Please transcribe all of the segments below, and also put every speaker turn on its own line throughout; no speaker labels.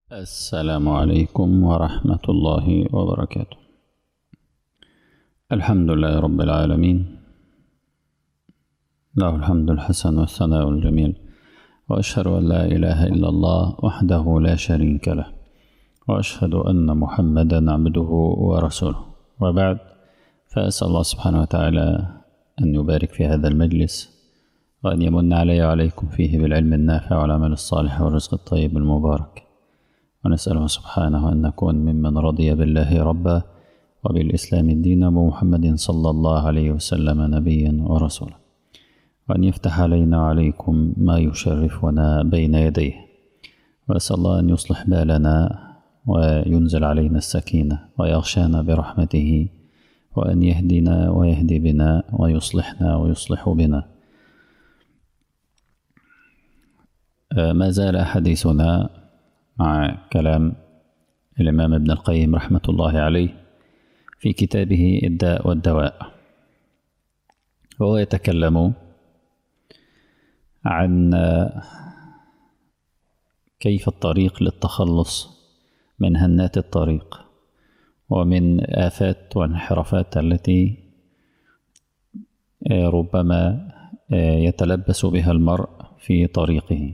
السلام عليكم ورحمة الله وبركاته الحمد لله رب العالمين له الحمد الحسن والثناء الجميل وأشهد أن لا إله إلا الله وحده لا شريك له وأشهد أن محمدا عبده ورسوله وبعد فأسأل الله سبحانه وتعالى أن يبارك في هذا المجلس وأن يمن علي وعليكم فيه بالعلم النافع والعمل الصالح والرزق الطيب المبارك ونسأله سبحانه أن نكون ممن رضي بالله ربا وبالإسلام دينا ومحمد صلى الله عليه وسلم نبيا ورسولا وأن يفتح علينا وعليكم ما يشرفنا بين يديه وأسأل الله أن يصلح بالنا وينزل علينا السكينة ويغشانا برحمته وأن يهدنا ويهدي بنا ويصلحنا ويصلح بنا ما زال حديثنا مع كلام الإمام ابن القيم رحمة الله عليه في كتابه الداء والدواء وهو يتكلم عن كيف الطريق للتخلص من هنات الطريق ومن آفات وانحرافات التي ربما يتلبس بها المرء في طريقه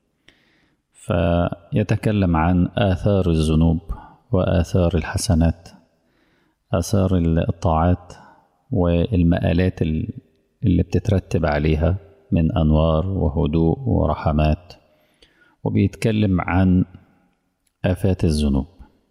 فيتكلم عن آثار الذنوب وآثار الحسنات آثار الطاعات والمآلات اللي بتترتب عليها من أنوار وهدوء ورحمات وبيتكلم عن آفات الذنوب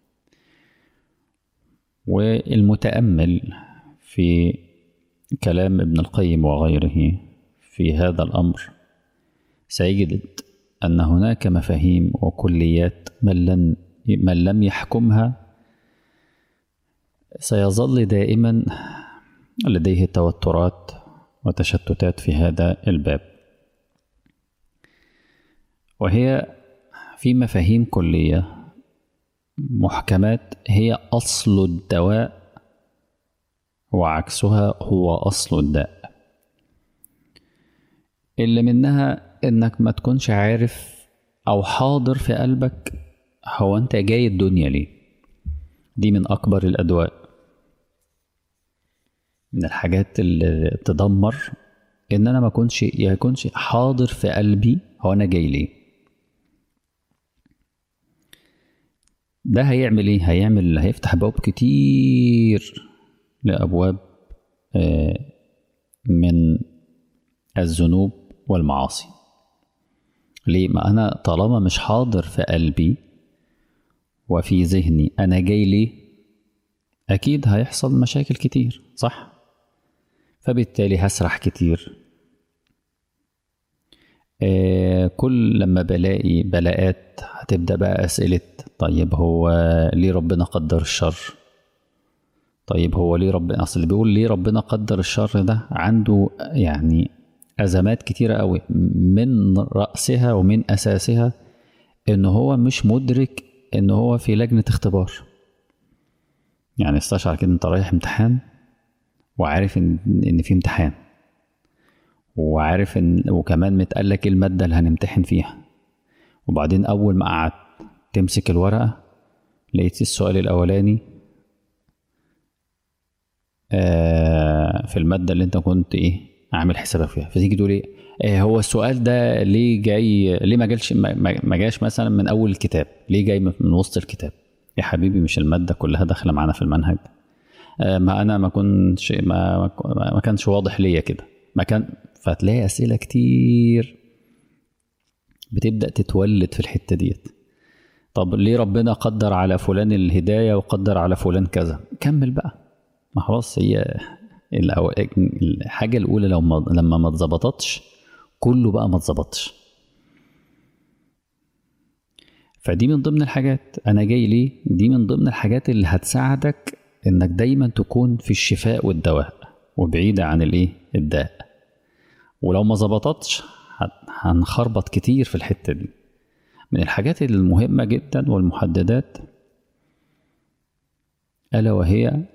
والمتأمل في كلام ابن القيم وغيره في هذا الأمر سيجد أن هناك مفاهيم وكليات من, لن من لم يحكمها سيظل دائما لديه توترات وتشتتات في هذا الباب وهي في مفاهيم كلية محكمات هي أصل الدواء وعكسها هو أصل الداء اللي منها انك ما تكونش عارف او حاضر في قلبك هو انت جاي الدنيا ليه دي من اكبر الادواء من الحاجات اللي تدمر ان انا ما اكونش يكونش حاضر في قلبي هو انا جاي ليه ده هيعمل ايه هيعمل هيفتح باب كتير لابواب من الذنوب والمعاصي ليه ما انا طالما مش حاضر في قلبي وفي ذهني انا جاي ليه اكيد هيحصل مشاكل كتير صح فبالتالي هسرح كتير آه كل لما بلاقي بلاءات هتبدا بقى اسئله طيب هو ليه ربنا قدر الشر طيب هو ليه ربنا اصل اللي بيقول ليه ربنا قدر الشر ده عنده يعني أزمات كتيرة قوي من رأسها ومن أساسها إن هو مش مدرك إن هو في لجنة اختبار يعني استشعر كده أنت رايح امتحان وعارف إن إن في امتحان وعارف إن وكمان متقالك إيه المادة اللي هنمتحن فيها وبعدين أول ما قعدت تمسك الورقة لقيت السؤال الأولاني آه في المادة اللي أنت كنت إيه عامل حسابك فيها فتيجي تقول ايه آه هو السؤال ده ليه جاي ليه ما جالش ما جاش مثلا من اول الكتاب ليه جاي من وسط الكتاب يا حبيبي مش الماده كلها داخله معانا في المنهج آه ما انا ما كنتش ما, ما كانش واضح ليا كده ما كان فتلاقي اسئله كتير بتبدا تتولد في الحته ديت طب ليه ربنا قدر على فلان الهدايه وقدر على فلان كذا كمل بقى ما خلاص هي الحاجة الأولى لو ما لما ما اتظبطتش كله بقى ما اتظبطش فدي من ضمن الحاجات أنا جاي ليه دي من ضمن الحاجات اللي هتساعدك إنك دايما تكون في الشفاء والدواء وبعيدة عن الإيه الداء ولو ما ظبطتش هنخربط كتير في الحتة دي من الحاجات المهمة جدا والمحددات ألا وهي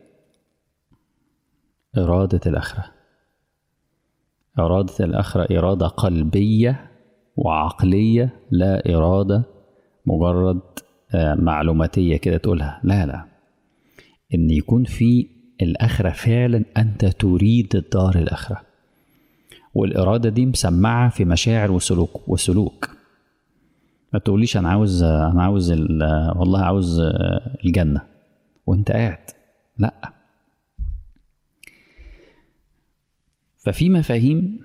إرادة الآخرة إرادة الآخرة إرادة قلبية وعقلية لا إرادة مجرد آه، معلوماتية كده تقولها لا لا إن يكون في الآخرة فعلا أنت تريد الدار الآخرة والإرادة دي مسمعة في مشاعر وسلوك وسلوك ما تقوليش أنا عاوز أنا عاوز ال- والله عاوز الجنة وأنت قاعد لأ ففي مفاهيم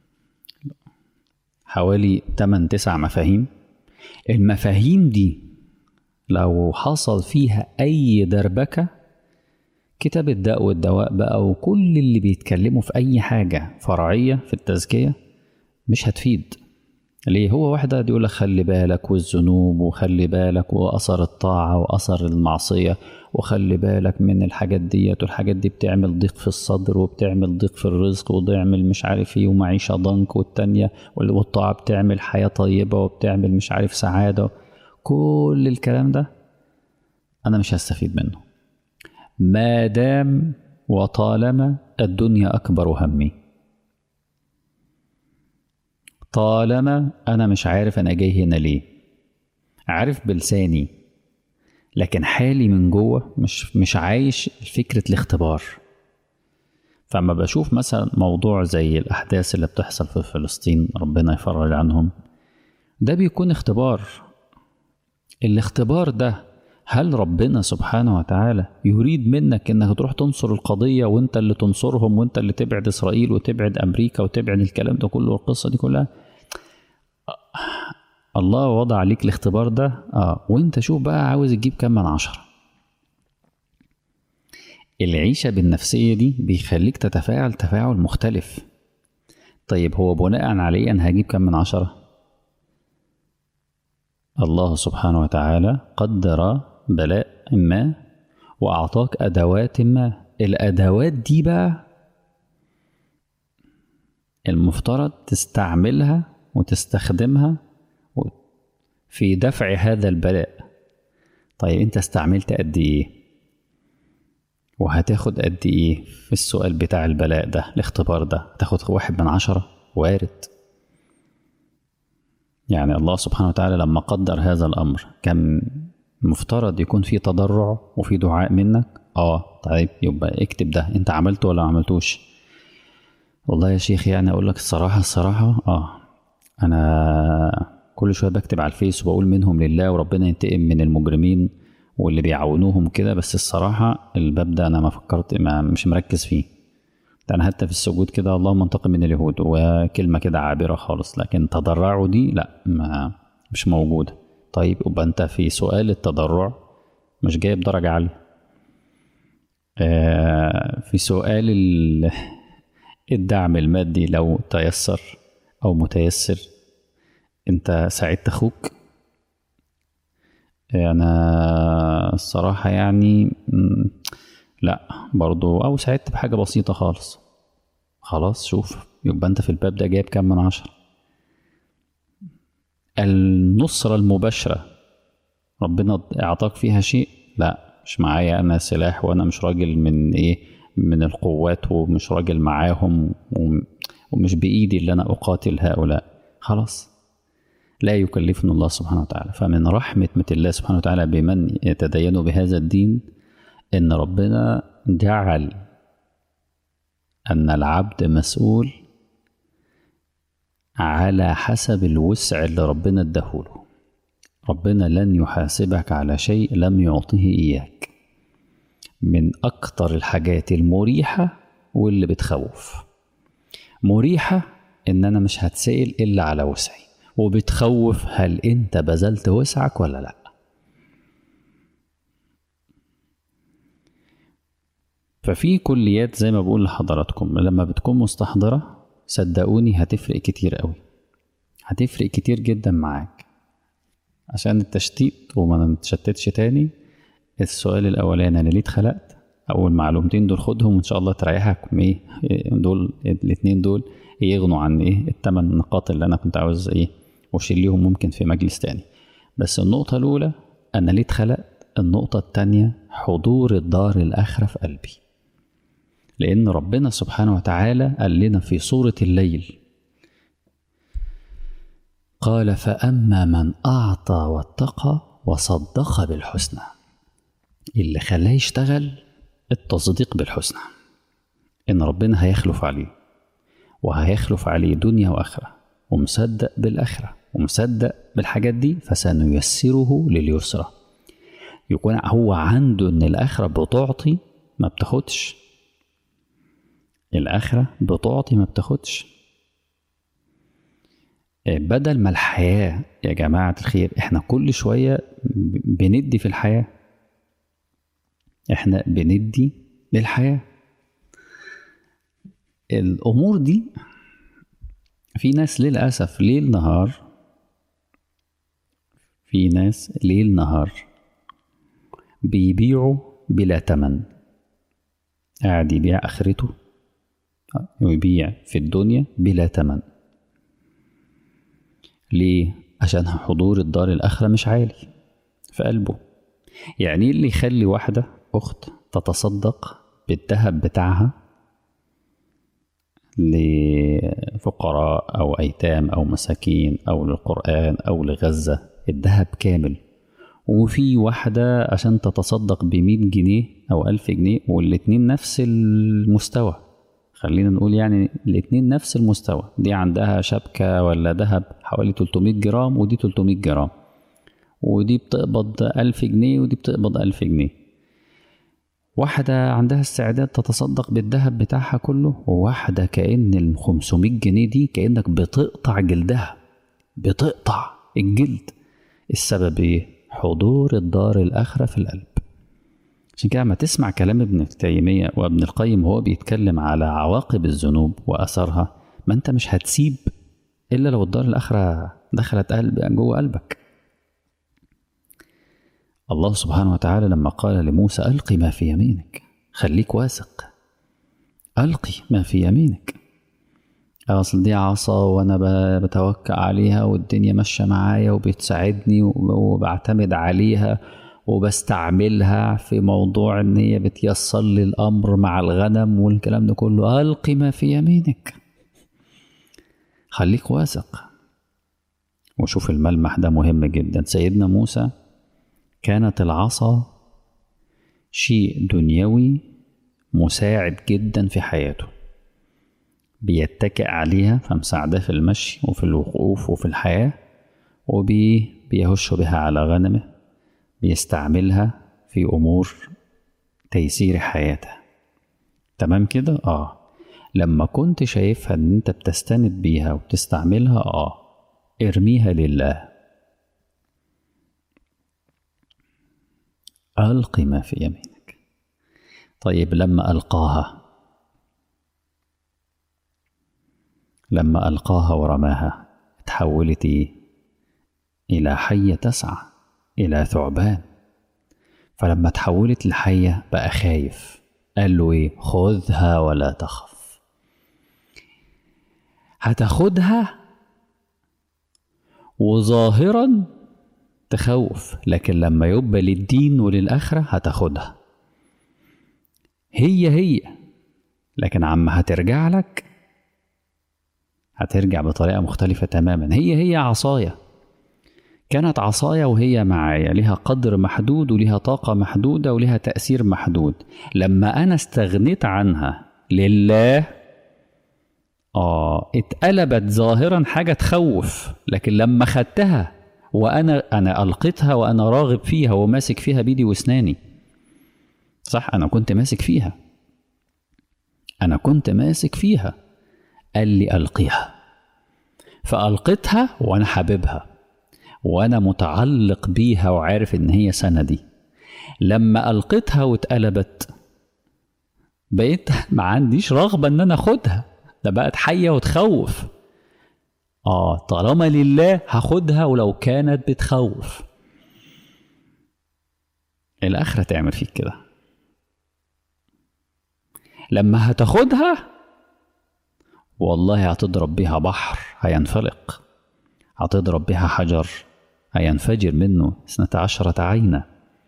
حوالي 8 9 مفاهيم المفاهيم دي لو حصل فيها أي دربكة كتاب الداء والدواء بقى وكل اللي بيتكلموا في أي حاجة فرعية في التزكية مش هتفيد ليه هو واحد قاعد يقول لك خلي بالك والذنوب وخلي بالك وأثر الطاعة وأثر المعصية وخلي بالك من الحاجات ديت والحاجات دي بتعمل ضيق في الصدر وبتعمل ضيق في الرزق وبتعمل مش عارف ايه ومعيشة ضنك والتانية والطاعة بتعمل حياة طيبة وبتعمل مش عارف سعادة كل الكلام ده أنا مش هستفيد منه ما دام وطالما الدنيا أكبر همي طالما أنا مش عارف أنا جاي هنا ليه عارف بلساني لكن حالي من جوه مش مش عايش فكرة الاختبار فما بشوف مثلا موضوع زي الأحداث اللي بتحصل في فلسطين ربنا يفرج عنهم ده بيكون اختبار الاختبار ده هل ربنا سبحانه وتعالى يريد منك انك تروح تنصر القضية وانت اللي تنصرهم وانت اللي تبعد اسرائيل وتبعد امريكا وتبعد الكلام ده كله والقصة دي كلها الله وضع عليك الاختبار ده اه وانت شوف بقى عاوز تجيب كام من عشرة العيشة بالنفسية دي بيخليك تتفاعل تفاعل مختلف طيب هو بناء عليه انا هجيب كام من عشرة الله سبحانه وتعالى قدر بلاء ما وأعطاك أدوات ما الأدوات دي بقى المفترض تستعملها وتستخدمها في دفع هذا البلاء طيب انت استعملت قد ايه وهتاخد قد ايه في السؤال بتاع البلاء ده الاختبار ده هتاخد واحد من عشرة وارد يعني الله سبحانه وتعالى لما قدر هذا الأمر كان مفترض يكون في تضرع وفي دعاء منك اه طيب يبقى اكتب ده انت عملته ولا ما عملتوش والله يا شيخ يعني اقول لك الصراحة الصراحة اه انا كل شوية بكتب على الفيس وبقول منهم لله وربنا ينتقم من المجرمين واللي بيعاونوهم كده بس الصراحة الباب ده انا ما فكرت ما مش مركز فيه ده انا حتى في السجود كده اللهم انتقم من اليهود وكلمه كده عابره خالص لكن تضرعوا دي لا ما مش موجوده طيب يبقى انت في سؤال التضرع مش جايب درجه عاليه آه في سؤال الدعم المادي لو تيسر او متيسر انت ساعدت اخوك انا الصراحه يعني لا برضو او ساعدت بحاجه بسيطه خالص خلاص شوف يبقى انت في الباب ده جايب كام من عشرة النصرة المباشرة ربنا اعطاك فيها شيء لا مش معايا انا سلاح وانا مش راجل من ايه من القوات ومش راجل معاهم ومش بايدي اللي انا اقاتل هؤلاء خلاص لا يكلفنا الله سبحانه وتعالى فمن رحمة الله سبحانه وتعالى بمن يتدين بهذا الدين ان ربنا جعل ان العبد مسؤول على حسب الوسع اللي ربنا اداهوله ربنا لن يحاسبك على شيء لم يعطه اياك من اكتر الحاجات المريحه واللي بتخوف مريحه ان انا مش هتسال الا على وسعي وبتخوف هل انت بذلت وسعك ولا لا ففي كليات زي ما بقول لحضراتكم لما بتكون مستحضرة صدقوني هتفرق كتير قوي هتفرق كتير جدا معاك عشان التشتيت وما نتشتتش تاني السؤال الاولاني انا ليه اتخلقت اول معلومتين دول خدهم وان شاء الله تريحك ايه دول الاتنين دول يغنوا عن ايه التمن نقاط اللي انا كنت عاوز ايه واشيل ليهم ممكن في مجلس تاني بس النقطة الأولى أنا ليه اتخلقت النقطة التانية حضور الدار الآخرة في قلبي لأن ربنا سبحانه وتعالى قال لنا في سورة الليل قال فأما من أعطى واتقى وصدق بالحسنى اللي خلاه يشتغل التصديق بالحسنى إن ربنا هيخلف عليه وهيخلف عليه دنيا وآخرة ومصدق بالآخرة ومصدق بالحاجات دي فسنيسره لليسرى يكون هو عنده إن الآخرة بتعطي ما بتاخدش الآخرة بتعطي ما بتاخدش بدل ما الحياة يا جماعة الخير احنا كل شوية بندي في الحياة احنا بندي للحياة الأمور دي في ناس للأسف ليل نهار في ناس ليل نهار بيبيعوا بلا تمن قاعد يبيع آخرته ويبيع في الدنيا بلا تمن ليه؟ عشان حضور الدار الآخرة مش عالي في قلبه يعني اللي يخلي واحدة أخت تتصدق بالذهب بتاعها لفقراء أو أيتام أو مساكين أو للقرآن أو لغزة الذهب كامل وفي واحدة عشان تتصدق بمية جنيه أو ألف جنيه والاتنين نفس المستوى خلينا نقول يعني الاتنين نفس المستوى دي عندها شبكة ولا ذهب حوالي 300 جرام ودي 300 جرام ودي بتقبض ألف جنيه ودي بتقبض ألف جنيه واحدة عندها استعداد تتصدق بالذهب بتاعها كله وواحدة كأن ال 500 جنيه دي كأنك بتقطع جلدها بتقطع الجلد السبب ايه؟ حضور الدار الآخرة في القلب عشان كده لما تسمع كلام ابن تيمية وابن القيم وهو بيتكلم على عواقب الذنوب وأثرها ما أنت مش هتسيب إلا لو الدار الآخرة دخلت قلب جوه قلبك الله سبحانه وتعالى لما قال لموسى ألقي ما في يمينك خليك واثق ألقي ما في يمينك أصل دي عصا وأنا بتوكل عليها والدنيا ماشية معايا وبتساعدني وبعتمد عليها وبستعملها في موضوع ان هي بتيسر لي الامر مع الغنم والكلام ده كله القي ما في يمينك خليك واثق وشوف الملمح ده مهم جدا سيدنا موسى كانت العصا شيء دنيوي مساعد جدا في حياته بيتكئ عليها فمساعدة في المشي وفي الوقوف وفي الحياة وبيهش بها على غنمه بيستعملها في أمور تيسير حياته تمام كده؟ آه لما كنت شايفها إن أنت بتستند بيها وبتستعملها آه ارميها لله ألق ما في يمينك طيب لما ألقاها لما ألقاها ورماها تحولت إيه؟ إلى حية تسعى إلى ثعبان فلما تحولت لحية بقى خايف قال له إيه خذها ولا تخف هتاخدها وظاهرا تخوف لكن لما يبقى للدين وللآخرة هتاخدها هي هي لكن عما هترجع لك هترجع بطريقة مختلفة تماما هي هي عصاية كانت عصاية وهي معايا لها قدر محدود ولها طاقة محدودة ولها تأثير محدود لما أنا استغنيت عنها لله آه اتقلبت ظاهرا حاجة تخوف لكن لما خدتها وأنا أنا ألقيتها وأنا راغب فيها وماسك فيها بيدي وأسناني صح أنا كنت ماسك فيها أنا كنت ماسك فيها قال لي ألقيها فألقيتها وأنا حاببها وأنا متعلق بيها وعارف إن هي سندي لما ألقيتها واتقلبت بقيت ما عنديش رغبة إن أنا أخدها ده بقت حية وتخوف آه طالما لله هاخدها ولو كانت بتخوف الآخرة تعمل فيك كده لما هتاخدها والله هتضرب بيها بحر هينفلق هتضرب بها حجر هينفجر منه اثنتا عشرة عينة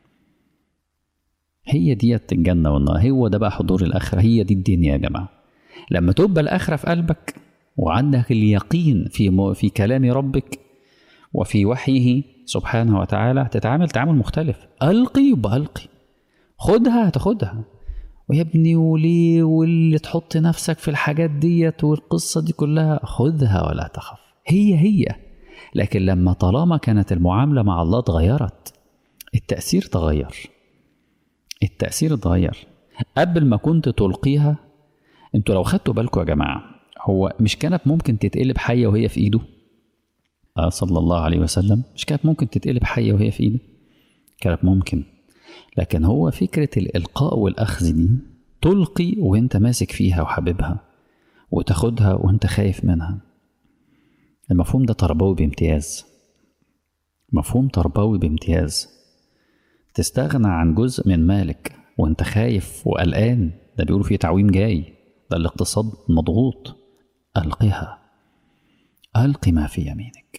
هي ديت الجنة والنار هو ده بقى حضور الآخرة هي دي الدنيا يا جماعة لما تبقى الآخرة في قلبك وعندك اليقين في في كلام ربك وفي وحيه سبحانه وتعالى هتتعامل تعامل مختلف ألقي يبقى ألقي خدها هتاخدها ويا ابني وليه واللي تحط نفسك في الحاجات ديت والقصة دي كلها خذها ولا تخف هي هي لكن لما طالما كانت المعاملة مع الله اتغيرت التأثير تغير التأثير اتغير قبل ما كنت تلقيها انتوا لو خدتوا بالكم يا جماعة هو مش كانت ممكن تتقلب حية وهي في ايده آه صلى الله عليه وسلم مش كانت ممكن تتقلب حية وهي في ايده كانت ممكن لكن هو فكرة الإلقاء والأخذ دي تلقي وانت ماسك فيها وحاببها وتاخدها وانت خايف منها المفهوم ده تربوي بامتياز مفهوم تربوي بامتياز تستغنى عن جزء من مالك وانت خايف وقلقان ده بيقولوا فيه تعويم جاي ده الاقتصاد مضغوط ألقها ألقي ما في يمينك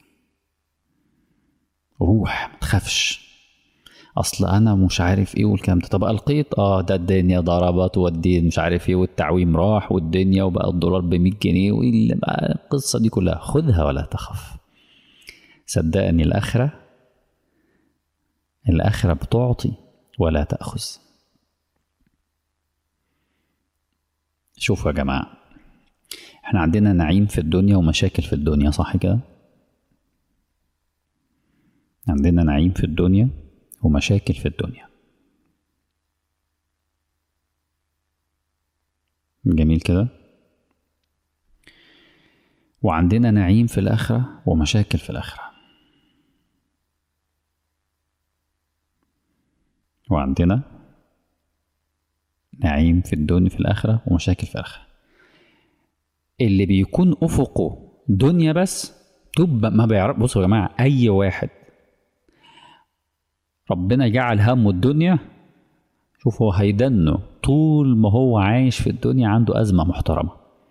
روح ما تخافش اصل انا مش عارف ايه والكلام ده طب القيت اه ده الدنيا ضربت والدين مش عارف ايه والتعويم راح والدنيا وبقى الدولار ب 100 جنيه واللي بقى القصه دي كلها خذها ولا تخف صدقني الاخره الاخره بتعطي ولا تاخذ شوفوا يا جماعه احنا عندنا نعيم في الدنيا ومشاكل في الدنيا صح كده عندنا نعيم في الدنيا ومشاكل في الدنيا جميل كده وعندنا نعيم في الآخرة ومشاكل في الآخرة وعندنا نعيم في الدنيا في الآخرة ومشاكل في الآخرة اللي بيكون أفقه دنيا بس تبقى ما بيعرف بصوا يا جماعة أي واحد ربنا جعل همه الدنيا شوف هو هيدنه طول ما هو عايش في الدنيا عنده أزمة محترمة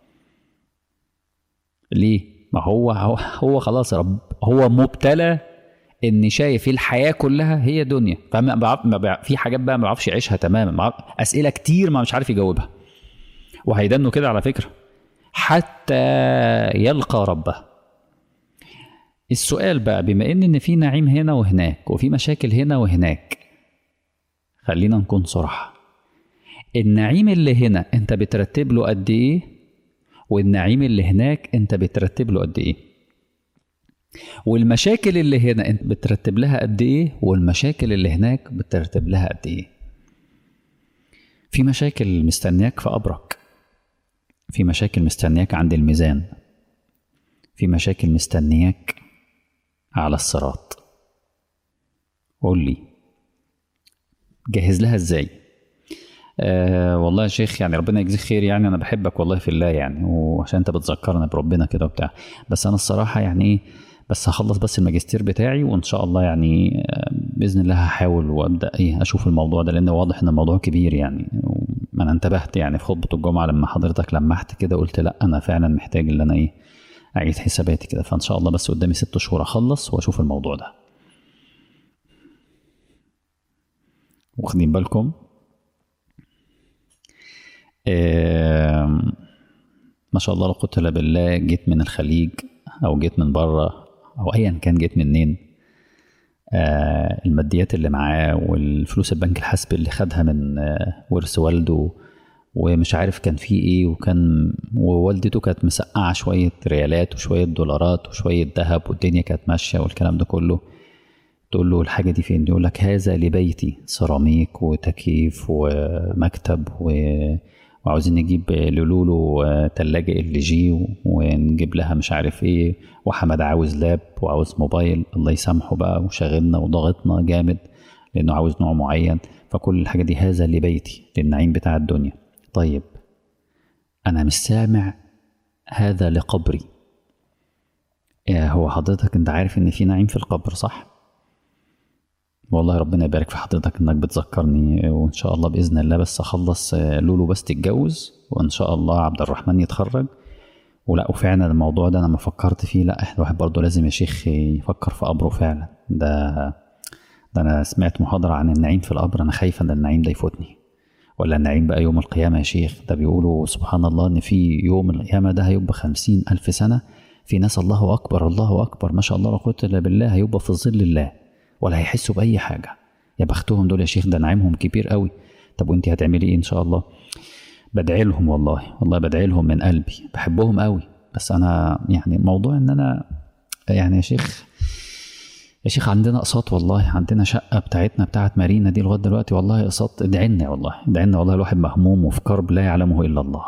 ليه؟ ما هو هو, هو خلاص يا رب هو مبتلى ان شايف الحياه كلها هي دنيا فما بعرف ما بعرف في حاجات بقى ما بيعرفش يعيشها تماما اسئله كتير ما مش عارف يجاوبها وهيدنه كده على فكره حتى يلقى ربه السؤال بقى بما ان ان في نعيم هنا وهناك وفي مشاكل هنا وهناك خلينا نكون صراحة النعيم اللي هنا انت بترتب له قد ايه والنعيم اللي هناك انت بترتب له قد ايه والمشاكل اللي هنا انت بترتب لها قد ايه والمشاكل اللي هناك بترتب لها قد ايه في مشاكل مستنياك في قبرك في مشاكل مستنياك عند الميزان في مشاكل مستنياك على الصراط قول لي جهز لها ازاي آه والله يا شيخ يعني ربنا يجزيك خير يعني انا بحبك والله في الله يعني وعشان انت بتذكرنا بربنا كده وبتاع بس انا الصراحه يعني ايه بس هخلص بس الماجستير بتاعي وان شاء الله يعني باذن الله هحاول وابدا ايه اشوف الموضوع ده لان واضح ان الموضوع كبير يعني انا انتبهت يعني في خطبه الجمعه لما حضرتك لمحت كده قلت لا انا فعلا محتاج ان انا ايه اعيد حساباتي كده فان شاء الله بس قدامي ست شهور اخلص واشوف الموضوع ده واخدين بالكم آه ما شاء الله لا قوه الا بالله جيت من الخليج او جيت من بره او ايا كان جيت منين آه الماديات اللي معاه والفلوس البنك الحسبي اللي خدها من آه ورث والده ومش عارف كان فيه ايه وكان ووالدته كانت مسقعه شويه ريالات وشويه دولارات وشويه ذهب والدنيا كانت ماشيه والكلام ده كله تقول له الحاجه دي فين يقول لك هذا لبيتي سيراميك وتكييف ومكتب و... وعاوزين نجيب لولولو تلاجة ال جي ونجيب لها مش عارف ايه وحمد عاوز لاب وعاوز موبايل الله يسامحه بقى وشغلنا وضغطنا جامد لانه عاوز نوع معين فكل الحاجة دي هذا لبيتي للنعيم بتاع الدنيا طيب انا مش سامع هذا لقبري يا هو حضرتك انت عارف ان في نعيم في القبر صح والله ربنا يبارك في حضرتك انك بتذكرني وان شاء الله باذن الله بس اخلص لولو بس تتجوز وان شاء الله عبد الرحمن يتخرج ولا وفعلا الموضوع ده انا ما فكرت فيه لا احنا الواحد برضه لازم يا شيخ يفكر في قبره فعلا ده ده انا سمعت محاضرة عن النعيم في القبر انا خايف ان النعيم ده يفوتني ولا النعيم بقى يوم القيامة يا شيخ ده بيقولوا سبحان الله ان في يوم القيامة ده هيبقى خمسين الف سنة في ناس الله اكبر الله اكبر ما شاء الله لا قوة الا بالله هيبقى في ظل الله ولا هيحسوا باي حاجه يا بختهم دول يا شيخ ده نعيمهم كبير قوي طب وانت هتعملي ايه ان شاء الله بدعي لهم والله والله بدعي لهم من قلبي بحبهم قوي بس انا يعني موضوع ان انا يعني يا شيخ يا شيخ عندنا اقساط والله عندنا شقه بتاعتنا بتاعت مارينا دي لغايه دلوقتي والله اقساط ادعي لنا والله ادعي لنا والله الواحد مهموم وفي كرب لا يعلمه الا الله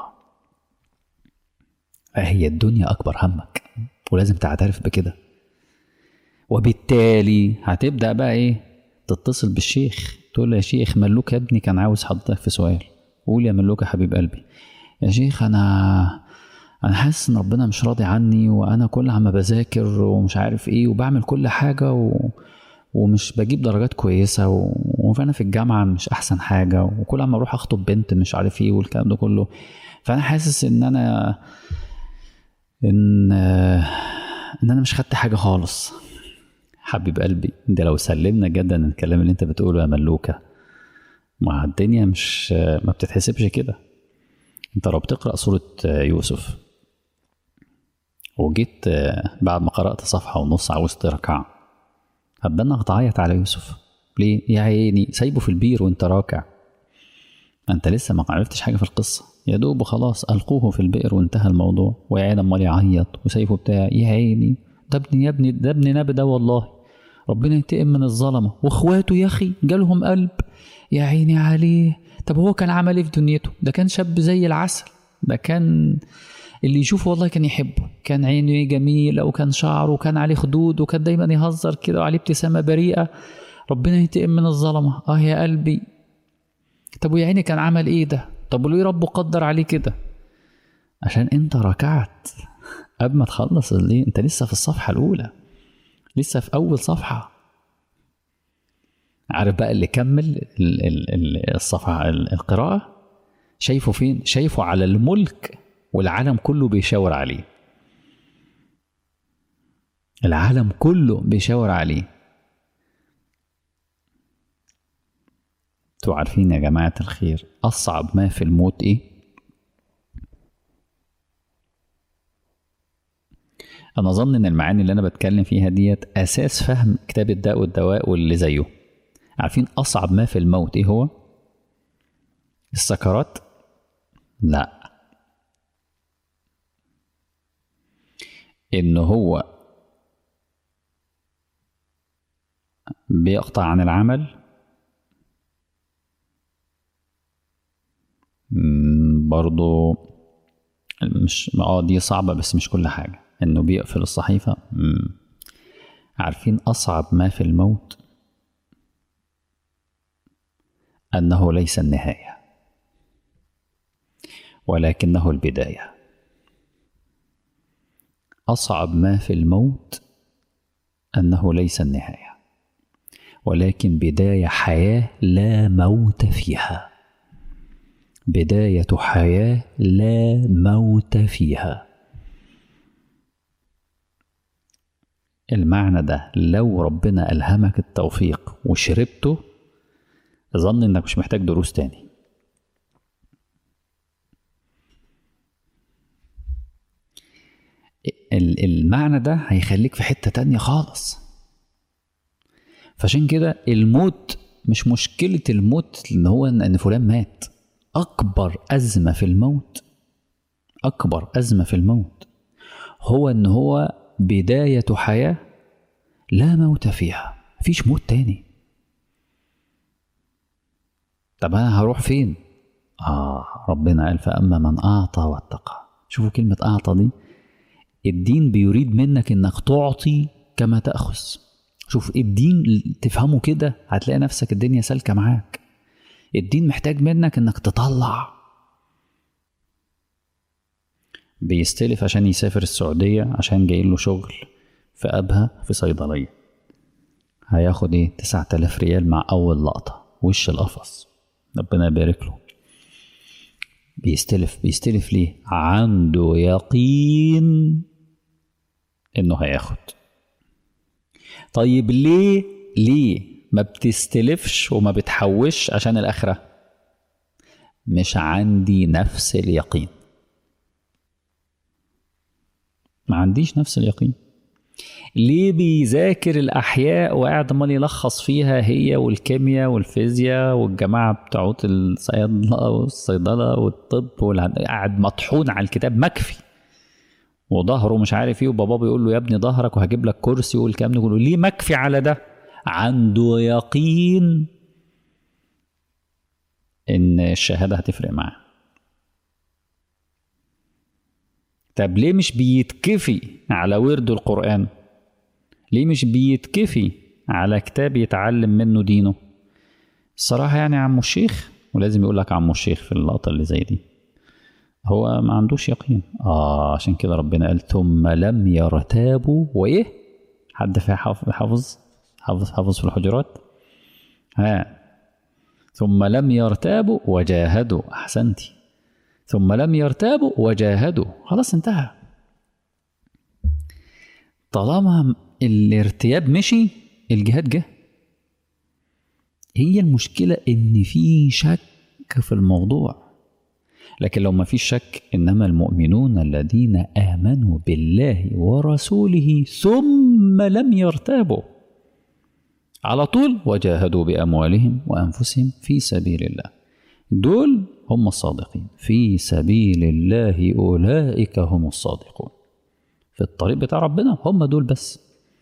هي الدنيا اكبر همك ولازم تعترف بكده وبالتالي هتبدا بقى ايه تتصل بالشيخ تقول له يا شيخ ملوك يا ابني كان عاوز حضرتك في سؤال قول يا ملوك يا حبيب قلبي يا شيخ انا انا حاسس ان ربنا مش راضي عني وانا كل عم بذاكر ومش عارف ايه وبعمل كل حاجه و... ومش بجيب درجات كويسه و... وانا في الجامعه مش احسن حاجه وكل عم اروح اخطب بنت مش عارف ايه والكلام ده كله فانا حاسس ان انا ان ان انا مش خدت حاجه خالص حبيب قلبي ده لو سلمنا جدا الكلام اللي انت بتقوله يا ملوكه ما الدنيا مش ما بتتحسبش كده انت لو بتقرا سوره يوسف وجيت بعد ما قرات صفحه ونص عاوز تركع هتبقى انك تعيط على يوسف ليه يا عيني سايبه في البير وانت راكع انت لسه ما عرفتش حاجه في القصه يا دوب خلاص القوه في البئر وانتهى الموضوع وقاعد امال يعيط وسايبه بتاع يا عيني ده ابني يا ابني ده ابن نبي ده والله ربنا ينتقم من الظلمه واخواته يا اخي جالهم قلب يا عيني عليه طب هو كان عمل ايه في دنيته ده كان شاب زي العسل ده كان اللي يشوفه والله كان يحبه كان عينه جميلة وكان شعره وكان عليه خدود وكان دايما يهزر كده وعليه ابتسامة بريئة ربنا ينتقم من الظلمة اه يا قلبي طب ويا عيني كان عمل ايه ده طب وليه ربه قدر عليه كده عشان انت ركعت قبل ما تخلص ليه انت لسه في الصفحة الأولى لسه في أول صفحة عارف بقى اللي كمل الصفحة القراءة شايفه فين شايفه على الملك والعالم كله بيشاور عليه العالم كله بيشاور عليه انتوا عارفين يا جماعة الخير أصعب ما في الموت إيه؟ أنا أظن إن المعاني اللي أنا بتكلم فيها ديت أساس فهم كتاب الداء والدواء واللي زيه عارفين أصعب ما في الموت إيه هو؟ السكرات؟ لا إن هو بيقطع عن العمل برضو مش اه دي صعبة بس مش كل حاجة انه بيقفل الصحيفة مم. عارفين اصعب ما في الموت انه ليس النهاية ولكنه البداية اصعب ما في الموت انه ليس النهاية ولكن بداية حياة لا موت فيها بداية حياة لا موت فيها المعنى ده لو ربنا ألهمك التوفيق وشربته ظن انك مش محتاج دروس تاني المعنى ده هيخليك في حتة تانية خالص فعشان كده الموت مش مشكلة الموت ان هو ان فلان مات أكبر أزمة في الموت أكبر أزمة في الموت هو إن هو بداية حياة لا موت فيها مفيش موت تاني طب أنا هروح فين؟ آه ربنا قال فأما من أعطى واتقى شوفوا كلمة أعطى دي الدين بيريد منك إنك تعطي كما تأخذ شوف الدين تفهمه كده هتلاقي نفسك الدنيا سالكة معاك الدين محتاج منك انك تطلع بيستلف عشان يسافر السعودية عشان جاي له شغل في أبها في صيدلية هياخد ايه تسعة آلاف ريال مع أول لقطة وش القفص ربنا يبارك له بيستلف بيستلف ليه عنده يقين انه هياخد طيب ليه ليه ما بتستلفش وما بتحوش عشان الآخرة مش عندي نفس اليقين ما عنديش نفس اليقين ليه بيذاكر الأحياء وقاعد عمال يلخص فيها هي والكيمياء والفيزياء والجماعة بتوعت الصيدلة والصيدلة والطب والهن- قاعد مطحون على الكتاب مكفي وظهره مش عارف ايه وبابا بيقول له يا ابني ظهرك وهجيب لك كرسي والكلام ده كله ليه مكفي على ده عنده يقين ان الشهاده هتفرق معاه طب ليه مش بيتكفي على ورد القران ليه مش بيتكفي على كتاب يتعلم منه دينه الصراحه يعني عمو الشيخ ولازم يقول لك عمو الشيخ في اللقطه اللي زي دي هو ما عندوش يقين اه عشان كده ربنا قال ثم لم يرتابوا وايه حد فيها حافظ حافظ حافظ حافظ في الحجرات ها ثم لم يرتابوا وجاهدوا احسنتي ثم لم يرتابوا وجاهدوا خلاص انتهى طالما الارتياب مشي الجهاد جه هي المشكلة إن في شك في الموضوع لكن لو ما فيش شك إنما المؤمنون الذين آمنوا بالله ورسوله ثم لم يرتابوا على طول وجاهدوا بأموالهم وأنفسهم في سبيل الله دول هم الصادقين في سبيل الله أولئك هم الصادقون في الطريق بتاع ربنا هم دول بس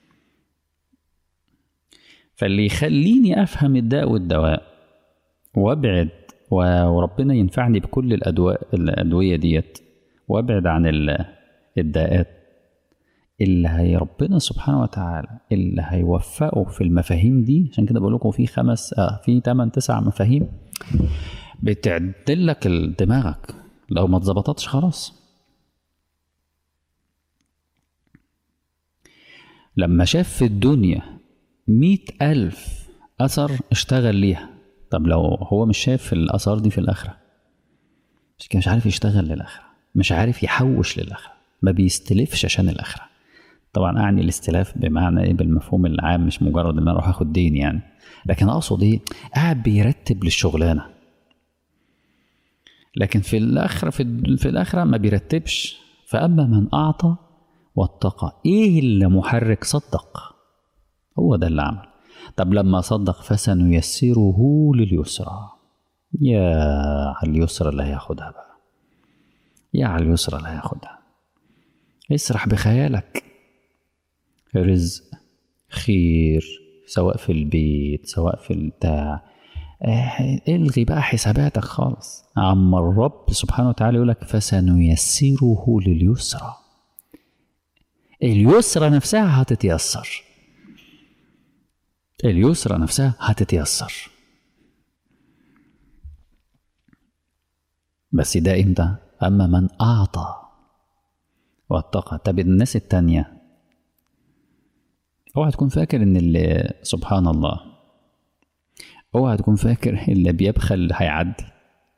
فاللي يخليني أفهم الداء والدواء وابعد وربنا ينفعني بكل الأدواء الأدوية ديت وابعد عن الداءات اللي هي ربنا سبحانه وتعالى اللي هيوفقه في المفاهيم دي عشان كده بقول لكم في خمس آه في 8 9 مفاهيم بتعدل لك دماغك لو ما اتظبطتش خلاص لما شاف في الدنيا مئة ألف أثر اشتغل ليها طب لو هو مش شايف الآثار دي في الآخرة مش مش عارف يشتغل للآخرة مش عارف يحوش للآخرة ما بيستلفش عشان الآخرة طبعا أعني الاستلاف بمعنى إيه بالمفهوم العام مش مجرد إن أنا أروح آخد دين يعني لكن أقصد إيه قاعد بيرتب للشغلانة لكن في الآخرة في, في الآخرة ما بيرتبش فأما من أعطى واتقى إيه اللي محرك صدق هو ده اللي عمل طب لما صدق فسنيسره لليسرى يا على اليسرى اللي هياخدها بقى يا على اليسرى اللي هياخدها اسرح بخيالك رزق خير سواء في البيت سواء في البتاع الغي بقى حساباتك خالص عما الرب سبحانه وتعالى يقول لك فسنيسره لليسرى اليسرى نفسها هتتيسر اليسرى نفسها هتتيسر بس ده امتى اما من اعطى واتقى طب الناس التانية اوعى تكون فاكر ان اللي سبحان الله اوعى تكون فاكر اللي بيبخل هيعدي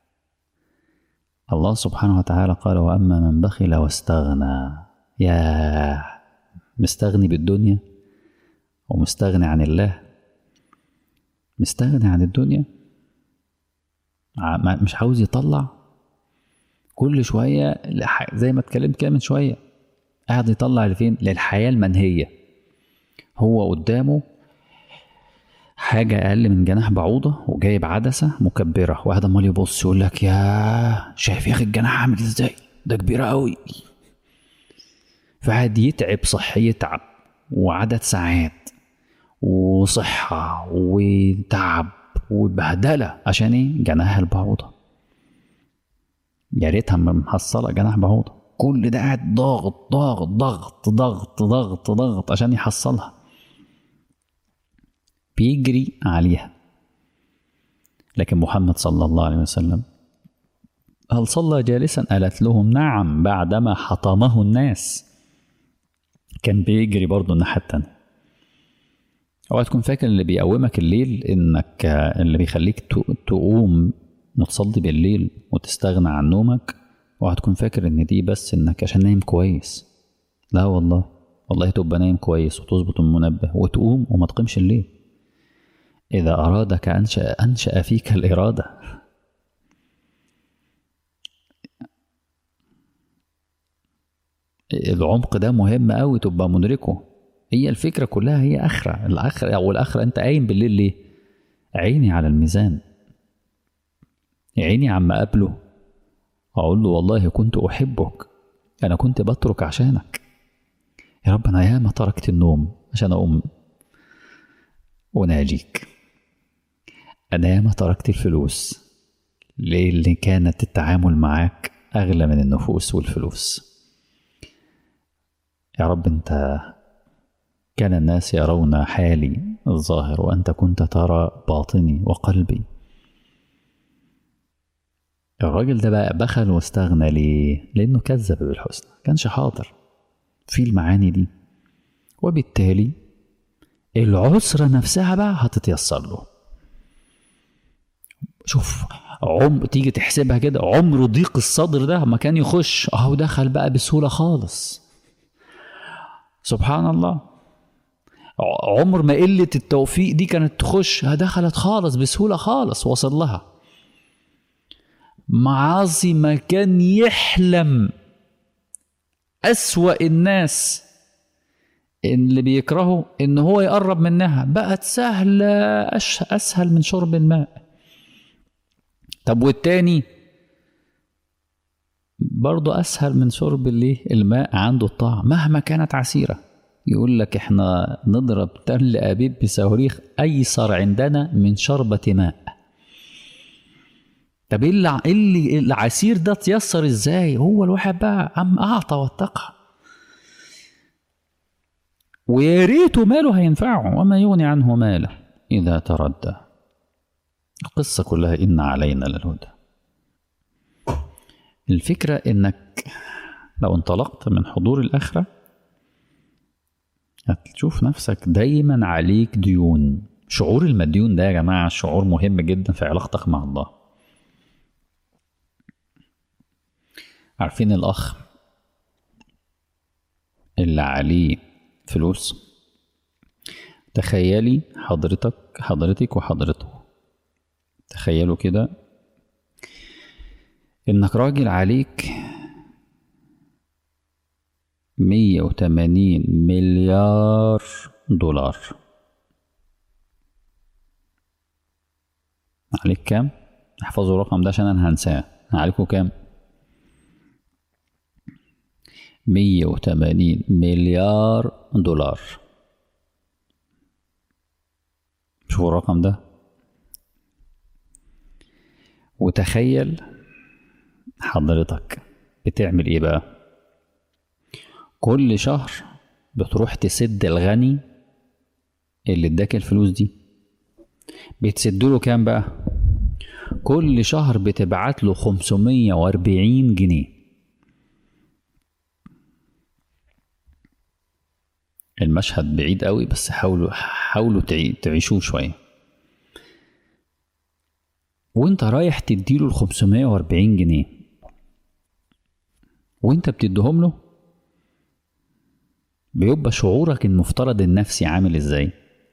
الله سبحانه وتعالى قال واما من بخل واستغنى يا مستغني بالدنيا ومستغني عن الله مستغني عن الدنيا مش عاوز يطلع كل شوية زي ما اتكلمت كده من شوية قاعد يطلع لفين للحياة المنهية هو قدامه حاجة أقل من جناح بعوضة وجايب عدسة مكبرة واحد عمال يبص يقول لك يا شايف يا أخي الجناح عامل إزاي ده كبيرة أوي فقعد يتعب صحي يتعب وعدد ساعات وصحة وتعب وبهدلة عشان ايه جناح البعوضة يا ريتها محصلة جناح بعوضة كل ده قاعد ضاغط ضاغط ضغط ضغط ضغط ضغط عشان يحصلها بيجري عليها لكن محمد صلى الله عليه وسلم هل صلى جالسا قالت لهم نعم بعدما حطمه الناس كان بيجري برضه الناحية التانية اوعى تكون فاكر اللي بيقومك الليل انك اللي بيخليك تقوم وتصلي بالليل وتستغنى عن نومك اوعى تكون فاكر ان دي بس انك عشان نايم كويس لا والله والله تبقى نايم كويس وتظبط المنبه وتقوم وما تقيمش الليل اذا ارادك انشا انشا فيك الاراده العمق ده مهم قوي تبقى مدركه هي الفكرة كلها هي آخرة الآخرة أو الآخرة أنت قايم بالليل ليه؟ عيني على الميزان عيني عم أقابله أقول له والله كنت أحبك أنا كنت بترك عشانك يا رب أنا ياما تركت النوم عشان أقوم وناجيك أنا ياما تركت الفلوس ليه اللي كانت التعامل معاك أغلى من النفوس والفلوس يا رب أنت كان الناس يرون حالي الظاهر وأنت كنت ترى باطني وقلبي الراجل ده بقى بخل واستغنى ليه؟ لأنه كذب بالحسنى كانش حاضر في المعاني دي وبالتالي العسرة نفسها بقى هتتيسر له شوف عم تيجي تحسبها كده عمره ضيق الصدر ده ما كان يخش اهو دخل بقى بسهولة خالص سبحان الله عمر ما قلة التوفيق دي كانت تخش دخلت خالص بسهولة خالص وصل لها معاصي ما كان يحلم أسوأ الناس اللي بيكرهوا إن هو يقرب منها بقت سهلة أش أسهل من شرب الماء طب والتاني برضه أسهل من شرب الايه الماء عنده الطاعة مهما كانت عسيرة يقول لك احنا نضرب تل أبيب بصواريخ أيسر عندنا من شربة ماء طب ايه اللي اللي العسير ده اتيسر ازاي هو الواحد بقى عم اعطى واتقى ويا ريته ماله هينفعه وما يغني عنه ماله اذا تردى القصه كلها ان علينا للهدى الفكره انك لو انطلقت من حضور الاخره هتشوف نفسك دايما عليك ديون شعور المديون ده يا جماعه شعور مهم جدا في علاقتك مع الله عارفين الأخ اللي عليه فلوس تخيلي حضرتك حضرتك وحضرته تخيلوا كده إنك راجل عليك مية وتمانين مليار دولار عليك كام؟ احفظوا الرقم ده عشان أنا هنساه عليكم كام؟ مية وتمانين مليار دولار شوفوا الرقم ده وتخيل حضرتك بتعمل ايه بقى كل شهر بتروح تسد الغني اللي اداك الفلوس دي بتسدله كام بقى كل شهر بتبعت له 540 جنيه المشهد بعيد قوي بس حاولوا حاولوا تعيشوه شويه وانت رايح تديله ال 540 جنيه وانت بتديهم له بيبقى شعورك المفترض النفسي عامل ازاي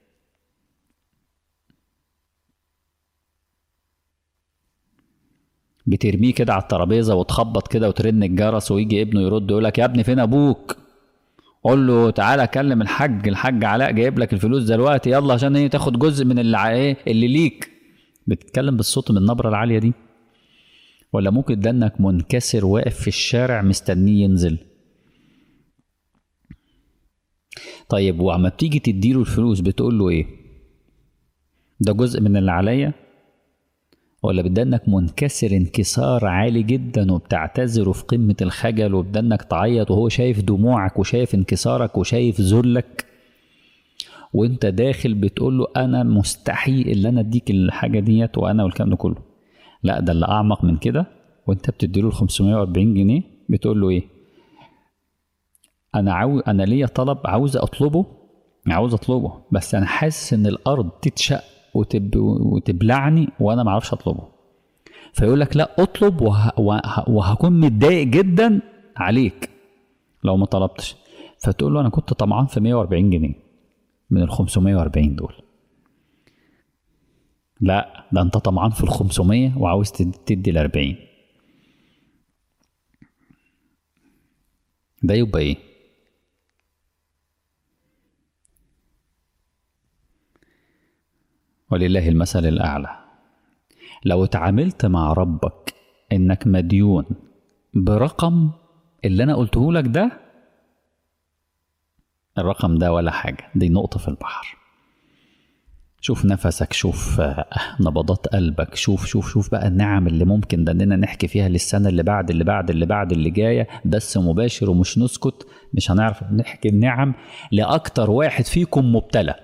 بترميه كده على الترابيزه وتخبط كده وترن الجرس ويجي ابنه يرد يقول لك يا ابني فين ابوك قول له تعالى كلم الحاج الحاج علاء جايب لك الفلوس دلوقتي يلا عشان ايه تاخد جزء من اللي ايه اللي ليك بتتكلم بالصوت من النبره العاليه دي ولا ممكن ده انك منكسر واقف في الشارع مستنيه ينزل طيب وعما بتيجي تديله الفلوس بتقول له ايه ده جزء من اللي عليا ولا بدنك منكسر انكسار عالي جدا وبتعتذر في قمة الخجل وبدنك تعيط وهو شايف دموعك وشايف انكسارك وشايف ذلك وانت داخل بتقول له انا مستحيل ان انا اديك الحاجه ديت وانا والكلام ده كله لا ده اللي اعمق من كده وانت بتديله ال 540 جنيه بتقول له ايه انا عاوز انا ليا طلب عاوز اطلبه عاوز اطلبه بس انا حاسس ان الارض تتشق وتب... وتبلعني وانا ما اعرفش اطلبه فيقول لك لا اطلب وه... وه... وهكون متضايق جدا عليك لو ما طلبتش فتقول له انا كنت طمعان في 140 جنيه من ال 540 دول لا ده انت طمعان في ال 500 وعاوز تدي ال 40 ده يبقى ايه ولله المثل الأعلى لو اتعاملت مع ربك إنك مديون برقم اللي أنا قلته لك ده الرقم ده ولا حاجة دي نقطة في البحر شوف نفسك شوف نبضات قلبك شوف شوف شوف بقى النعم اللي ممكن اننا نحكي فيها للسنه اللي بعد اللي بعد اللي بعد اللي جايه بس مباشر ومش نسكت مش هنعرف نحكي النعم لاكتر واحد فيكم مبتلى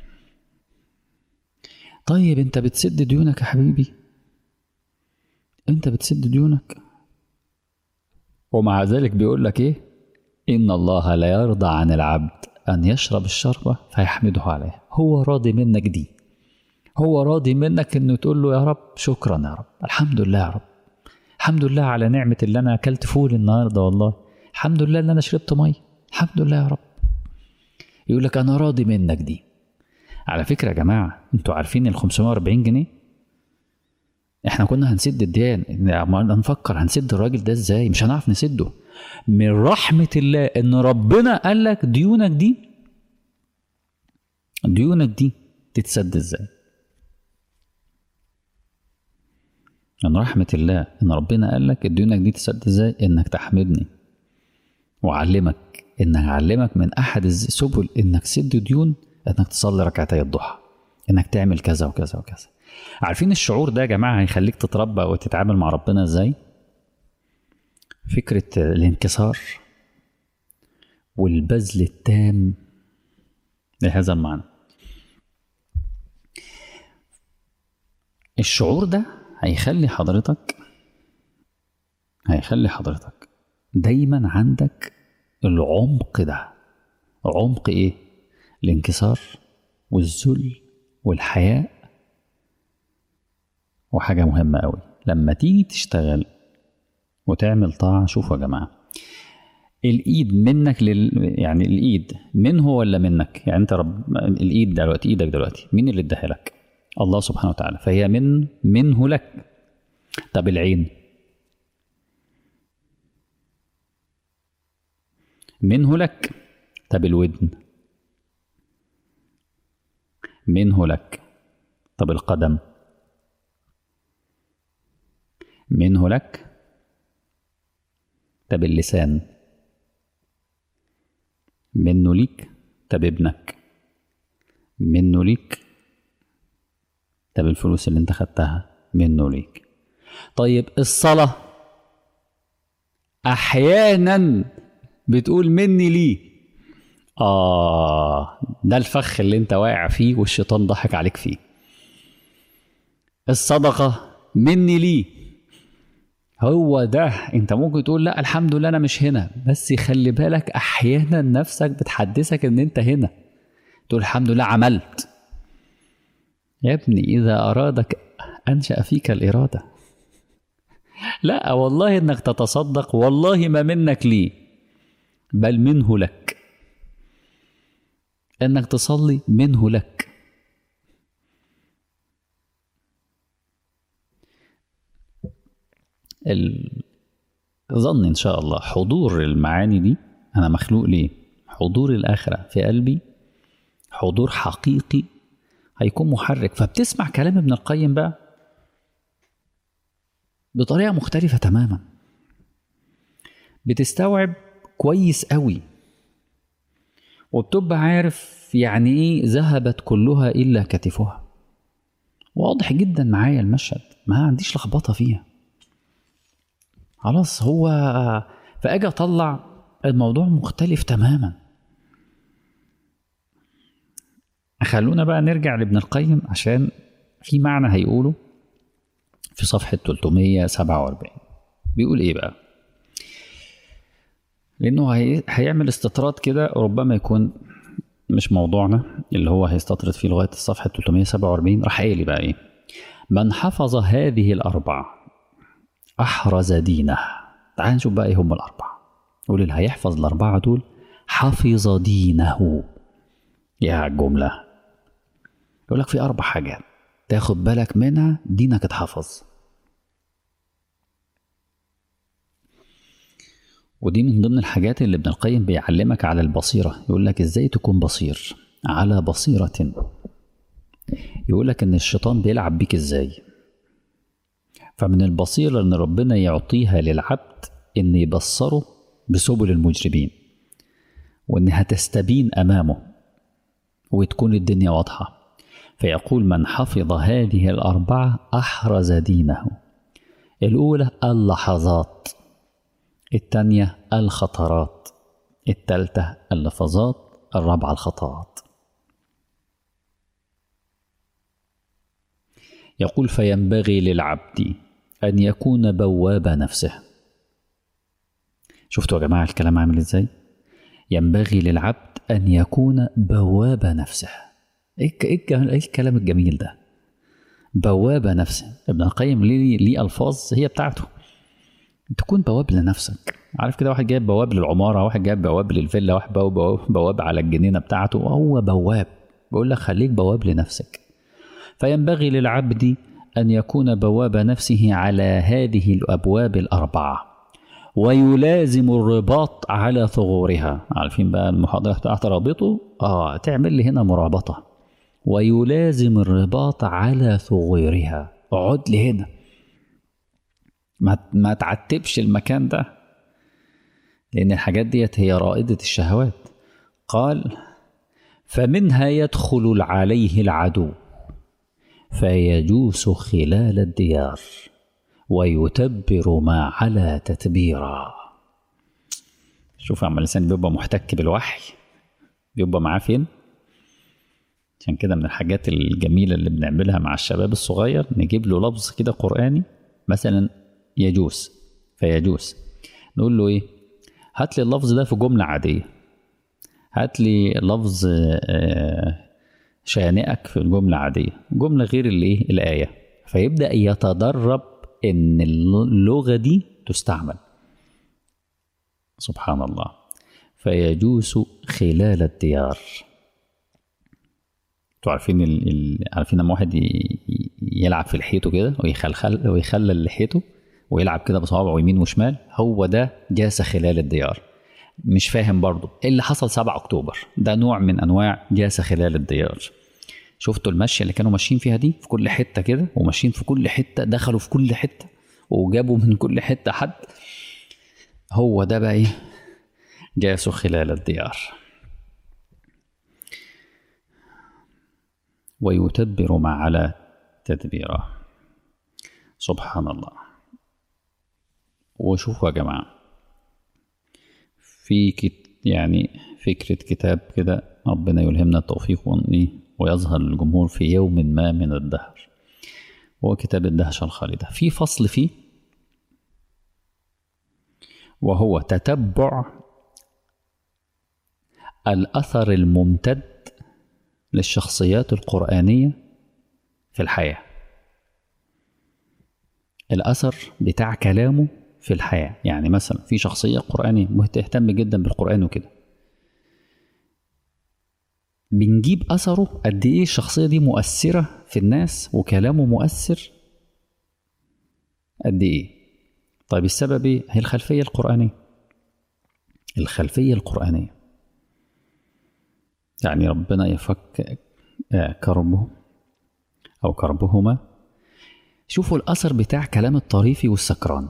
طيب انت بتسد ديونك يا حبيبي انت بتسد ديونك ومع ذلك بيقول لك ايه ان الله لا يرضى عن العبد أن يشرب الشربة فيحمده عليها هو راضي منك دي هو راضي منك انه تقول له يا رب شكرا يا رب الحمد لله يا رب الحمد لله على نعمة اللي أنا أكلت فول النهاردة والله الحمد لله اللي أنا شربت مية الحمد لله يا رب يقول لك أنا راضي منك دي على فكرة يا جماعة أنتوا عارفين ال 540 جنيه احنا كنا هنسد الديان نفكر هنسد الراجل ده ازاي مش هنعرف نسده من رحمة الله ان ربنا قال لك ديونك دي ديونك دي تتسد ازاي من رحمة الله ان ربنا قال لك ديونك دي تتسد ازاي انك تحمدني وأعلمك انك أعلمك من احد السبل انك تسد ديون انك تصلي ركعتي الضحى انك تعمل كذا وكذا وكذا عارفين الشعور ده يا جماعة هيخليك تتربى وتتعامل مع ربنا ازاي فكرة الانكسار والبذل التام لهذا المعنى الشعور ده هيخلي حضرتك هيخلي حضرتك دايما عندك العمق ده عمق ايه الانكسار والذل والحياء وحاجة مهمة قوي لما تيجي تشتغل وتعمل طاعة شوفوا يا جماعة الإيد منك لل يعني الإيد منه ولا منك يعني أنت رب الإيد دلوقتي إيدك دلوقتي مين اللي اداها لك الله سبحانه وتعالى فهي من منه لك طب العين منه لك طب الودن منه لك طب القدم منه لك طب اللسان منه ليك طب ابنك منه ليك طب الفلوس اللي انت خدتها منه ليك طيب الصلاة أحيانا بتقول مني ليه آه ده الفخ اللي انت واقع فيه والشيطان ضحك عليك فيه الصدقة مني ليه هو ده انت ممكن تقول لا الحمد لله انا مش هنا بس خلي بالك احيانا نفسك بتحدثك ان انت هنا تقول الحمد لله عملت يا ابني اذا ارادك انشا فيك الاراده لا والله انك تتصدق والله ما منك لي بل منه لك انك تصلي منه لك ظن ان شاء الله حضور المعاني دي انا مخلوق ليه حضور الاخره في قلبي حضور حقيقي هيكون محرك فبتسمع كلام ابن القيم بقى بطريقه مختلفه تماما بتستوعب كويس قوي وبتبقى عارف يعني ايه ذهبت كلها الا كتفها واضح جدا معايا المشهد ما عنديش لخبطه فيها خلاص هو فاجي اطلع الموضوع مختلف تماما خلونا بقى نرجع لابن القيم عشان في معنى هيقوله في صفحة 347 بيقول ايه بقى لانه هي... هيعمل استطراد كده ربما يكون مش موضوعنا اللي هو هيستطرد فيه لغاية الصفحة 347 راح قايل بقى ايه من حفظ هذه الأربعة أحرز دينه تعال نشوف بقى إيه هم الأربعة يقول اللي هيحفظ الأربعة دول حفظ دينه يا الجملة يقول لك في أربع حاجات تاخد بالك منها دينك اتحفظ ودي من ضمن الحاجات اللي ابن القيم بيعلمك على البصيرة يقول لك ازاي تكون بصير على بصيرة يقول لك ان الشيطان بيلعب بيك ازاي فمن البصيرة ان ربنا يعطيها للعبد ان يبصره بسبل المجرمين وانها تستبين امامه وتكون الدنيا واضحة فيقول من حفظ هذه الأربعة أحرز دينه الأولى اللحظات الثانية الخطرات الثالثة اللفظات الرابعة الخطوات يقول فينبغي للعبد أن يكون بواب نفسه شفتوا يا جماعة الكلام عامل ازاي ينبغي للعبد أن يكون بواب نفسه ايه ايه الكلام الجميل ده بواب نفسه ابن القيم ليه ليه الفاظ هي بتاعته تكون بواب لنفسك عارف كده واحد جايب بواب للعماره واحد جايب بواب للفيلا واحد بواب, بواب على الجنينه بتاعته وهو بواب بقول لك خليك بواب لنفسك فينبغي للعبد ان يكون بواب نفسه على هذه الابواب الاربعه ويلازم الرباط على ثغورها عارفين بقى المحاضره بتاعت رابطه اه تعمل لي هنا مرابطه ويلازم الرباط على ثغورها اقعد لي هنا ما ما تعتبش المكان ده لان الحاجات ديت هي رائده الشهوات قال فمنها يدخل عليه العدو فيجوس خلال الديار ويتبر ما على تتبيرا شوف عم الانسان بيبقى محتك بالوحي بيبقى معاه فين عشان كده من الحاجات الجميلة اللي بنعملها مع الشباب الصغير نجيب له لفظ كده قرآني مثلا يجوس فيجوس نقول له ايه هات لي اللفظ ده في جملة عادية هات لي لفظ شانئك في جملة عادية جملة غير الايه الآية فيبدأ يتدرب ان اللغة دي تستعمل سبحان الله فيجوس خلال الديار انتوا عارفين ال... ال... عارفين لما واحد ي... يلعب في لحيته كده ويخلخل ويخلل لحيته ويلعب كده بصوابعه يمين وشمال هو ده جاس خلال الديار مش فاهم برضه ايه اللي حصل 7 اكتوبر ده نوع من انواع جاس خلال الديار شفتوا المشي اللي كانوا ماشيين فيها دي في كل حته كده وماشيين في كل حته دخلوا في كل حته وجابوا من كل حته حد هو ده بقى ايه جاسوا خلال الديار ويتبر ما على تدبيره سبحان الله وشوفوا يا جماعة في كت يعني فكرة كتاب كده ربنا يلهمنا التوفيق ويظهر للجمهور في يوم ما من الدهر هو كتاب الدهشة الخالدة في فصل فيه وهو تتبع الأثر الممتد للشخصيات القرآنية في الحياة الأثر بتاع كلامه في الحياة يعني مثلا في شخصية قرآنية مهتم جدا بالقرآن وكده بنجيب أثره قد إيه الشخصية دي مؤثرة في الناس وكلامه مؤثر قد إيه طيب السبب إيه هي الخلفية القرآنية الخلفية القرآنية يعني ربنا يفك كربه أو كربهما شوفوا الأثر بتاع كلام الطريفي والسكران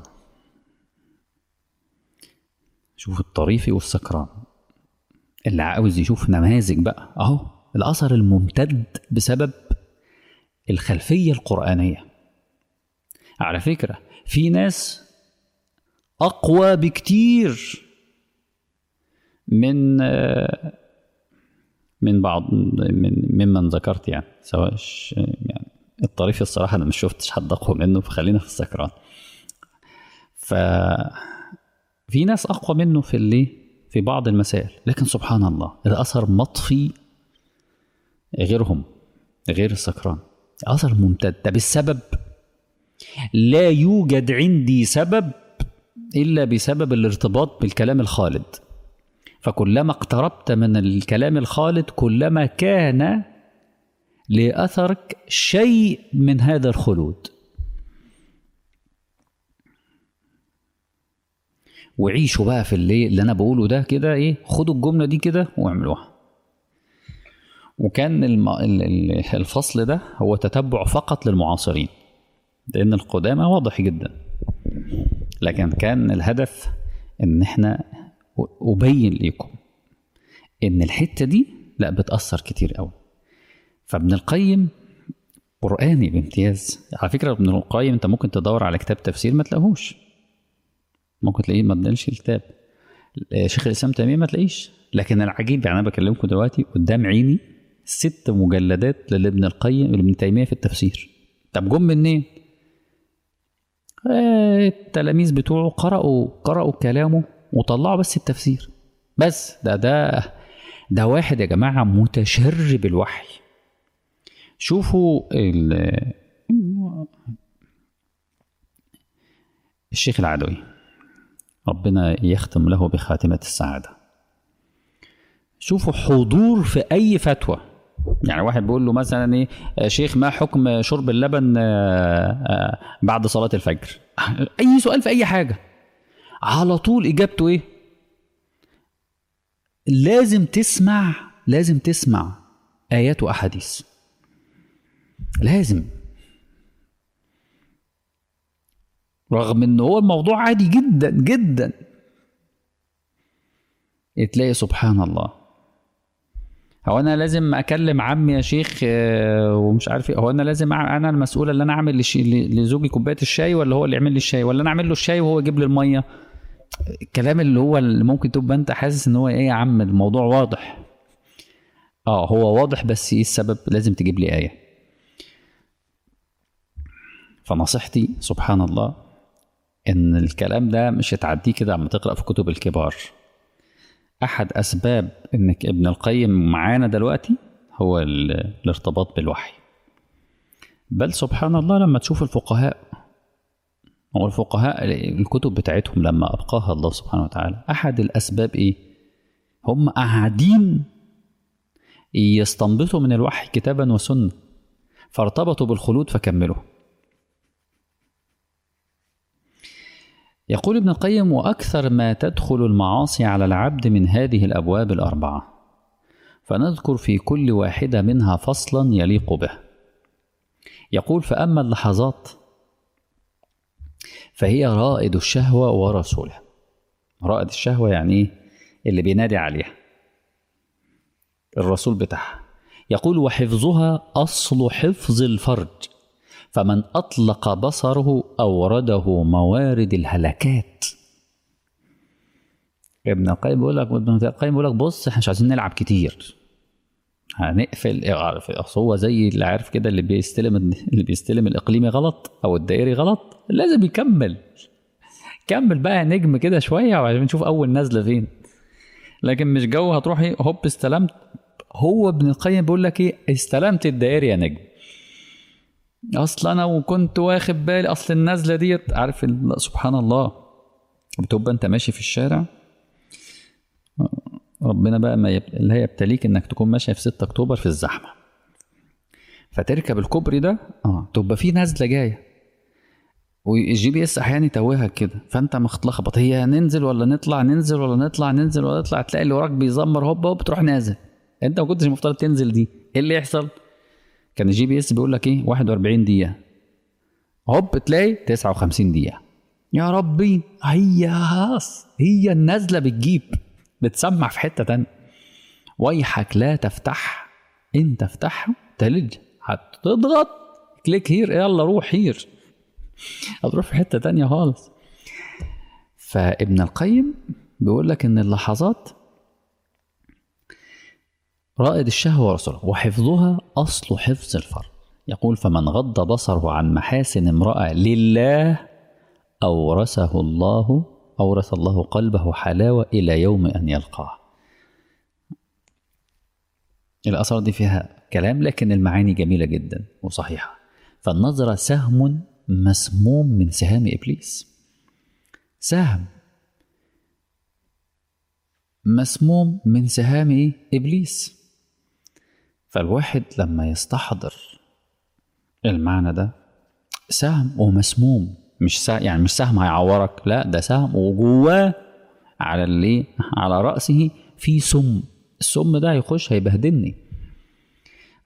شوف الطريفي والسكران اللي عاوز يشوف نماذج بقى اهو الاثر الممتد بسبب الخلفيه القرانيه على فكره في ناس اقوى بكتير من من بعض من ممن ذكرت يعني سواء يعني الطريف الصراحه انا مش شفتش حد اقوى منه فخلينا في السكران ف في ناس اقوى منه في اللي في بعض المسائل لكن سبحان الله الاثر مطفي غيرهم غير السكران اثر ممتد طب السبب لا يوجد عندي سبب الا بسبب الارتباط بالكلام الخالد فكلما اقتربت من الكلام الخالد كلما كان لاثرك شيء من هذا الخلود وعيشوا بقى في اللي, اللي انا بقوله ده كده ايه خدوا الجمله دي كده واعملوها وكان الم... ال- ال- الفصل ده هو تتبع فقط للمعاصرين لأن القدامى واضح جدا لكن كان الهدف إن إحنا أ- أبين لكم إن الحتة دي لا بتأثر كتير قوي فابن القيم قرآني بامتياز على فكرة ابن القيم أنت ممكن تدور على كتاب تفسير ما تلاقيهوش ممكن تلاقيه ما ادالش الكتاب شيخ الاسلام تيميه ما تلاقيش لكن العجيب يعني انا بكلمكم دلوقتي قدام عيني ست مجلدات لابن القيم لابن تيميه في التفسير طب جم منين؟ آه، التلاميذ بتوعه قرأوا قرأوا كلامه وطلعوا بس التفسير بس ده ده ده واحد يا جماعه متشرب الوحي شوفوا ال- الشيخ العدوي ربنا يختم له بخاتمة السعادة شوفوا حضور في أي فتوى يعني واحد بيقول له مثلا ايه آه، شيخ ما حكم شرب اللبن آه، آه، بعد صلاة الفجر أي سؤال في أي حاجة على طول إجابته إيه لازم تسمع لازم تسمع آيات وأحاديث لازم رغم ان هو الموضوع عادي جدا جدا تلاقي سبحان الله هو انا لازم اكلم عمي يا شيخ آه، ومش عارف ايه هو انا لازم أع- انا المسؤول اللي انا اعمل لش- ل- لزوجي كوبايه الشاي ولا هو اللي يعمل لي الشاي ولا انا اعمل له الشاي وهو يجيب لي الميه الكلام اللي هو اللي ممكن تبقى انت حاسس ان هو ايه يا عم الموضوع واضح اه هو واضح بس ايه السبب لازم تجيب لي ايه فنصيحتي سبحان الله ان الكلام ده مش هتعديه كده عم تقرا في كتب الكبار احد اسباب انك ابن القيم معانا دلوقتي هو ال- الارتباط بالوحي بل سبحان الله لما تشوف الفقهاء هو الفقهاء الكتب بتاعتهم لما ابقاها الله سبحانه وتعالى احد الاسباب ايه هم قاعدين يستنبطوا من الوحي كتابا وسنه فارتبطوا بالخلود فكملوا يقول ابن القيم واكثر ما تدخل المعاصي على العبد من هذه الابواب الاربعه فنذكر في كل واحده منها فصلا يليق به يقول فاما اللحظات فهي رائد الشهوه ورسوله رائد الشهوه يعني ايه اللي بينادي عليها الرسول بتاعها يقول وحفظها اصل حفظ الفرج فمن أطلق بصره أورده موارد الهلكات ابن القيم بيقول لك ابن القيم بيقول لك بص احنا مش عايزين نلعب كتير هنقفل عارف اصل هو زي اللي عارف كده اللي بيستلم اللي بيستلم الاقليمي غلط او الدائري غلط لازم يكمل كمل بقى نجم كده شويه وعشان نشوف اول نزله فين لكن مش جو هتروح ايه هوب استلمت هو ابن القيم بيقول لك ايه استلمت الدائري يا نجم اصل انا وكنت واخد بالي اصل النزله ديت عارف ال- سبحان الله بتبقى انت ماشي في الشارع ربنا بقى ما يب... اللي هي يبتليك انك تكون ماشي في 6 اكتوبر في الزحمه فتركب الكوبري ده اه تبقى في نزله جايه والجي بي اس احيانا يتوهك كده فانت متلخبط هي ننزل ولا نطلع ننزل ولا نطلع ننزل ولا نطلع تلاقي اللي وراك بيزمر هوب هوب تروح نازل انت ما كنتش المفترض تنزل دي ايه اللي يحصل كان الجي بي اس بيقول لك ايه 41 دقيقه هوب تلاقي 59 دقيقه يا ربي هي هاس هي النازله بتجيب بتسمع في حته تانية ويحك لا تفتح انت افتحه تلج هتضغط كليك هير يلا روح هير هتروح في حته تانية خالص فابن القيم بيقول لك ان اللحظات رائد الشهوة ورسوله وحفظها أصل حفظ الفرد يقول فمن غض بصره عن محاسن امرأة لله أورثه الله أورث الله قلبه حلاوة إلى يوم أن يلقاه الأثار دي فيها كلام لكن المعاني جميلة جدا وصحيحة فالنظرة سهم مسموم من سهام إبليس سهم مسموم من سهام إيه؟ إبليس فالواحد لما يستحضر المعنى ده سهم ومسموم مش سهم يعني مش سهم هيعورك لا ده سهم وجواه على اللي على رأسه في سم السم ده هيخش هيبهدلني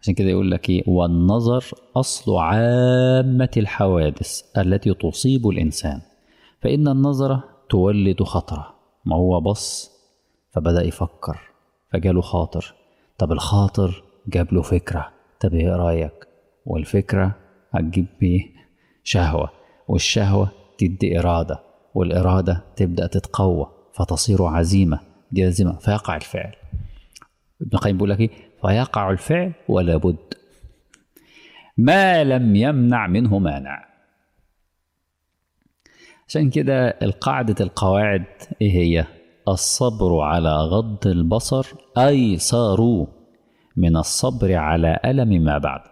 عشان كده يقول لك ايه والنظر اصل عامه الحوادث التي تصيب الانسان فان النظره تولد خطره ما هو بص فبدا يفكر فجاله خاطر طب الخاطر جاب له فكره طب ايه رايك والفكره هتجيب ايه شهوه والشهوه تدي اراده والاراده تبدا تتقوى فتصير عزيمه دي عزيمه فيقع الفعل ابن القيم بيقول لك ايه فيقع الفعل ولا بد ما لم يمنع منه مانع عشان كده القاعدة القواعد ايه هي الصبر على غض البصر أيسر من الصبر على ألم ما بعد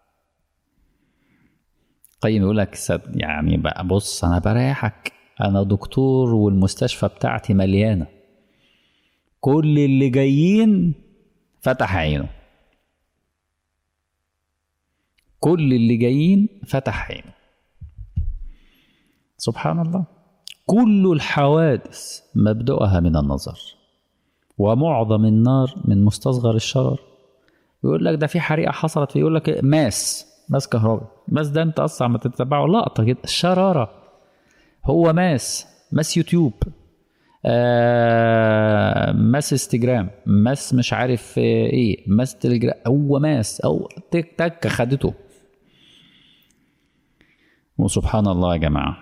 قيم يقول لك يعني بقى بص أنا بريحك أنا دكتور والمستشفى بتاعتي مليانة كل اللي جايين فتح عينه كل اللي جايين فتح عينه سبحان الله كل الحوادث مبدؤها من النظر ومعظم النار من مستصغر الشرر يقول لك ده في حريقه حصلت فيه يقول لك ماس ماس كهرباء ماس ده انت اصلا ما تتبعه لقطه كده الشراره هو ماس ماس يوتيوب آه ماس انستجرام ماس مش عارف ايه ماس تليجرام هو ماس او تك تك خدته وسبحان الله يا جماعه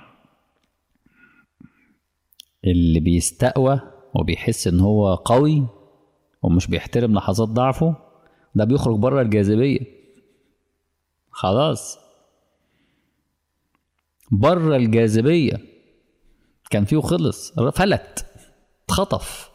اللي بيستقوى وبيحس ان هو قوي ومش بيحترم لحظات ضعفه ده بيخرج بره الجاذبيه خلاص بره الجاذبيه كان فيه خلص فلت اتخطف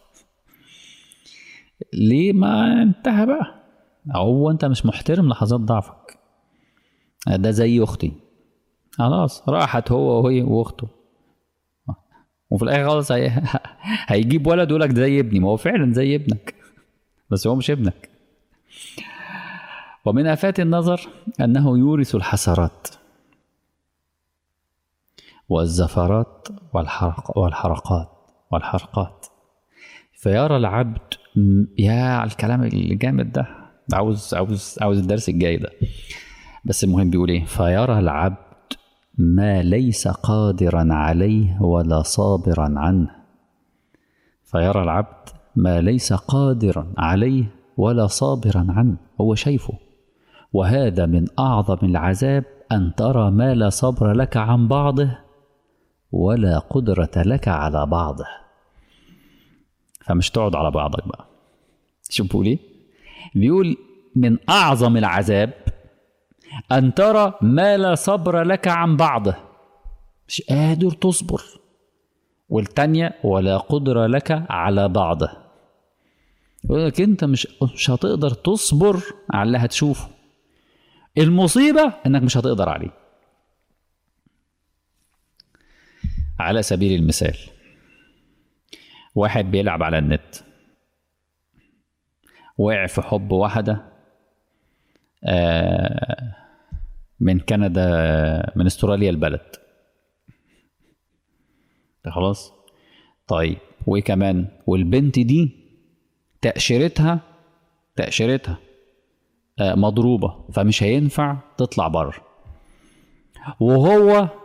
ليه ما انتهى بقى هو انت مش محترم لحظات ضعفك ده زي اختي خلاص راحت هو وهي واخته وفي الاخر خلاص هي... هيجيب ولد يقول لك زي ابني ما هو فعلا زي ابنك بس هو مش ابنك ومن افات النظر انه يورث الحسرات والزفرات والحرق والحرقات والحرقات فيرى العبد يا الكلام الجامد ده عاوز عاوز عاوز الدرس الجاي ده بس المهم بيقول ايه فيرى العبد ما ليس قادرا عليه ولا صابرا عنه فيرى العبد ما ليس قادرا عليه ولا صابرا عنه هو شايفه وهذا من اعظم العذاب ان ترى ما لا صبر لك عن بعضه ولا قدره لك على بعضه فمش تقعد على بعضك بقى شوف بيقول ايه بيقول من اعظم العذاب أن ترى ما لا صبر لك عن بعضه مش قادر تصبر والتانية ولا قدرة لك على بعضه يقول لك أنت مش مش هتقدر تصبر على اللي هتشوفه المصيبة إنك مش هتقدر عليه على سبيل المثال واحد بيلعب على النت وقع في حب واحدة آه من كندا من استراليا البلد خلاص طيب وايه كمان والبنت دي تأشيرتها تأشيرتها آه مضروبة فمش هينفع تطلع بره وهو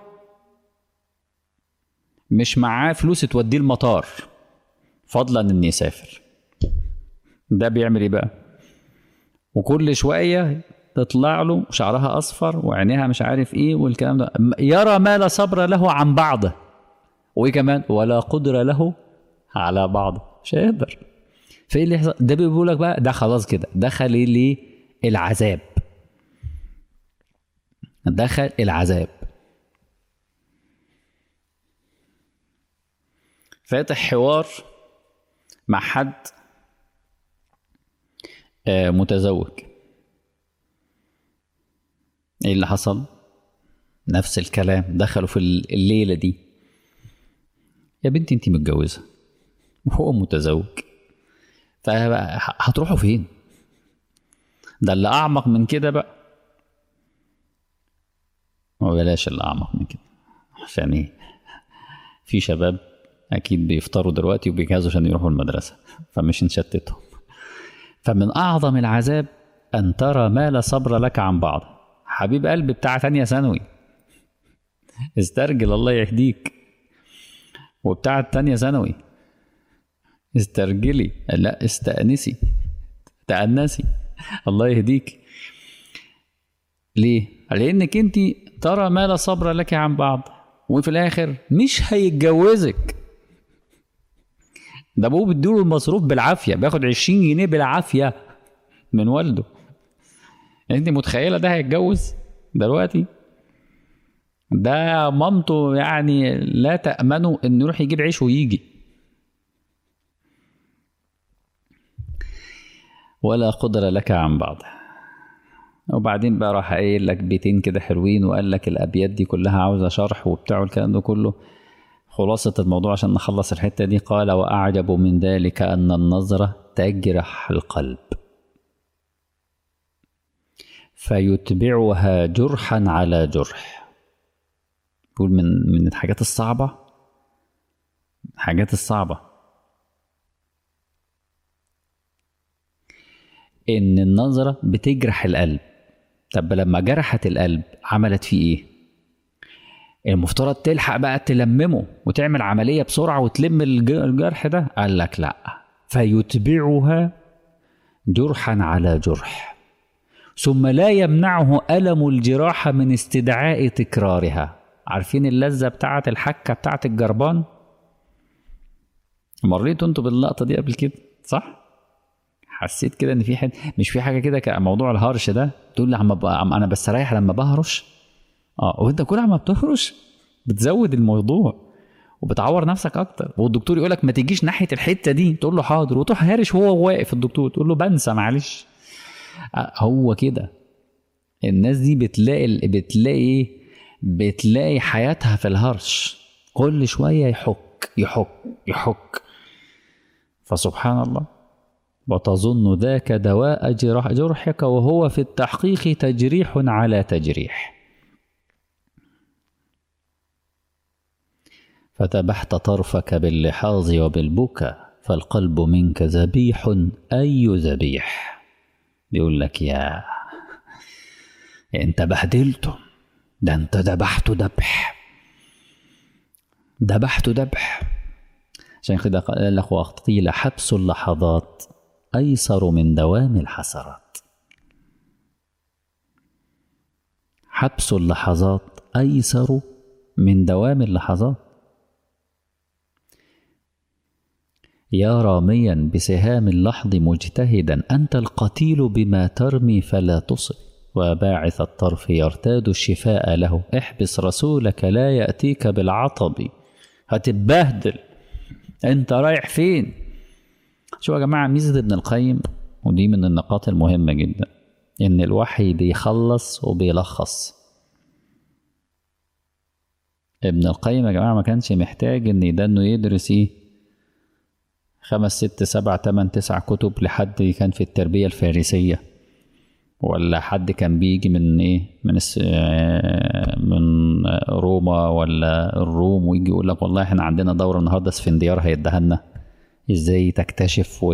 مش معاه فلوس توديه المطار فضلا ان يسافر ده بيعمل ايه بقى وكل شويه تطلع له شعرها اصفر وعينيها مش عارف ايه والكلام ده يرى ما لا صبر له عن بعضه وايه كمان ولا قدره له على بعضه مش هيقدر فايه اللي يحصل ده بيقول لك بقى ده خلاص كده دخل ليه العذاب دخل العذاب فاتح حوار مع حد متزوج ايه اللي حصل نفس الكلام دخلوا في الليله دي يا بنتي انت متجوزه وهو متزوج فهتروحوا فين ده اللي اعمق من كده بقى وبلاش اللي اعمق من كده عشان ايه في شباب اكيد بيفطروا دلوقتي وبيجهزوا عشان يروحوا المدرسه فمش نشتتهم فمن اعظم العذاب أن ترى ما لا صبر لك عن بعض حبيب قلبي بتاع تانية ثانوي استرجل الله يهديك وبتاع التانية ثانوي استرجلي لا استأنسي تأنسي الله يهديك ليه؟ لأنك أنت ترى ما لا صبر لك عن بعض وفي الآخر مش هيتجوزك ده ابوه بيديله المصروف بالعافيه بياخد 20 جنيه بالعافيه من والده انت متخيله ده هيتجوز دلوقتي ده مامته يعني لا تأمنه انه يروح يجيب عيش ويجي ولا قدر لك عن بعض وبعدين بقى راح قايل لك بيتين كده حلوين وقال لك الابيات دي كلها عاوزه شرح وبتاع والكلام ده كله خلاصة الموضوع عشان نخلص الحتة دي قال وأعجب من ذلك أن النظرة تجرح القلب فيتبعها جرحا على جرح يقول من من الحاجات الصعبة الحاجات الصعبة إن النظرة بتجرح القلب طب لما جرحت القلب عملت فيه إيه؟ المفترض تلحق بقى تلممه وتعمل عملية بسرعة وتلم الجرح ده قال لك لا فيتبعها جرحا على جرح ثم لا يمنعه ألم الجراحة من استدعاء تكرارها عارفين اللذة بتاعة الحكة بتاعة الجربان مريتوا انتوا باللقطة دي قبل كده صح؟ حسيت كده ان في حد مش في حاجه كده كموضوع الهرش ده تقول لي عم انا بستريح لما بهرش اه وانت كل ما بتهرش بتزود الموضوع وبتعور نفسك اكتر والدكتور يقول لك ما تجيش ناحيه الحته دي تقول له حاضر وتروح هارش وهو واقف الدكتور تقول له بنسى معلش هو كده الناس دي بتلاقي بتلاقي بتلاقي حياتها في الهرش كل شويه يحك يحك يحك فسبحان الله وتظن ذاك دواء جرح جرحك وهو في التحقيق تجريح على تجريح فتبحت طرفك باللحاظ وبالبكا فالقلب منك ذبيح أي ذبيح بيقول لك يا انت بهدلته ده انت ذبحته ذبح ذبحته ذبح عشان كده قال لك قيل حبس اللحظات أيسر من دوام الحسرات حبس اللحظات أيسر من دوام اللحظات يا راميا بسهام اللحظ مجتهدا أنت القتيل بما ترمي فلا تصب وباعث الطرف يرتاد الشفاء له احبس رسولك لا يأتيك بالعطب هتتبهدل انت رايح فين شو يا جماعة ميزة ابن القيم ودي من النقاط المهمة جدا إن الوحي بيخلص وبيلخص ابن القيم يا جماعة ما كانش محتاج إن ده إنه يدرس إيه خمس ست سبع تمن تسع كتب لحد كان في التربية الفارسية ولا حد كان بيجي من ايه من الس... من روما ولا الروم ويجي يقول لك والله احنا عندنا دوره النهارده اسفنديار هيديها لنا ازاي تكتشف و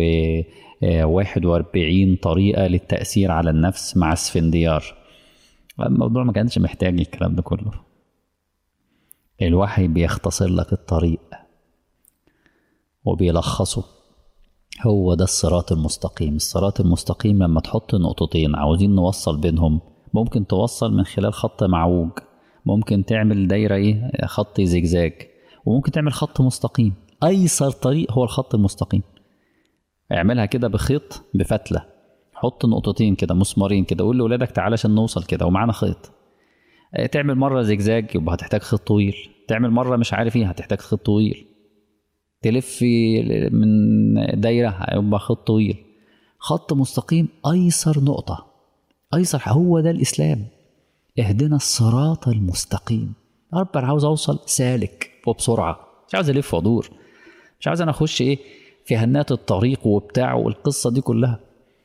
41 طريقه للتاثير على النفس مع اسفنديار الموضوع ما كانش محتاج الكلام ده كله الوحي بيختصر لك الطريق وبيلخصه هو ده الصراط المستقيم الصراط المستقيم لما تحط نقطتين عاوزين نوصل بينهم ممكن توصل من خلال خط معوج ممكن تعمل دايرة ايه خط زجزاج وممكن تعمل خط مستقيم ايسر طريق هو الخط المستقيم اعملها كده بخيط بفتلة حط نقطتين كده مسمارين كده قول لاولادك تعالى عشان نوصل كده ومعانا خيط تعمل مرة زجزاج يبقى هتحتاج خيط طويل تعمل مرة مش عارف ايه هتحتاج خيط طويل تلف من دايرة يبقى خط طويل خط مستقيم أيسر نقطة أيسر هو ده الإسلام اهدنا الصراط المستقيم رب أنا عاوز أوصل سالك وبسرعة مش عاوز ألف وأدور مش عاوز أنا أخش إيه في هنات الطريق وبتاع والقصة دي كلها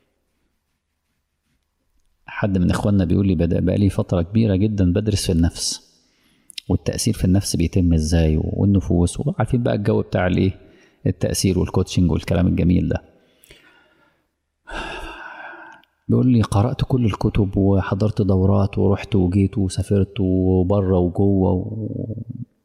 حد من إخواننا بيقول لي بدأ بقى لي فترة كبيرة جدا بدرس في النفس والتأثير في النفس بيتم ازاي والنفوس وعارفين بقى الجو بتاع الايه التأثير والكوتشنج والكلام الجميل ده بيقول لي قرأت كل الكتب وحضرت دورات ورحت وجيت وسافرت وبره وجوه و...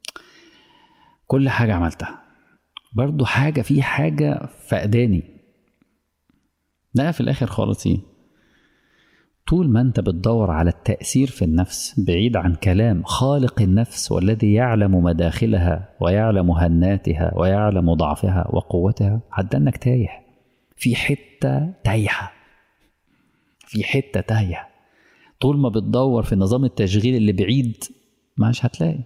كل حاجة عملتها برضو حاجة في حاجة فقداني لا في الآخر خالص إيه طول ما أنت بتدور على التأثير في النفس بعيد عن كلام خالق النفس والذي يعلم مداخلها ويعلم هناتها ويعلم ضعفها وقوتها هتدنك تايه في حتة تايهة في حتة تايهة طول ما بتدور في نظام التشغيل اللي بعيد مش هتلاقي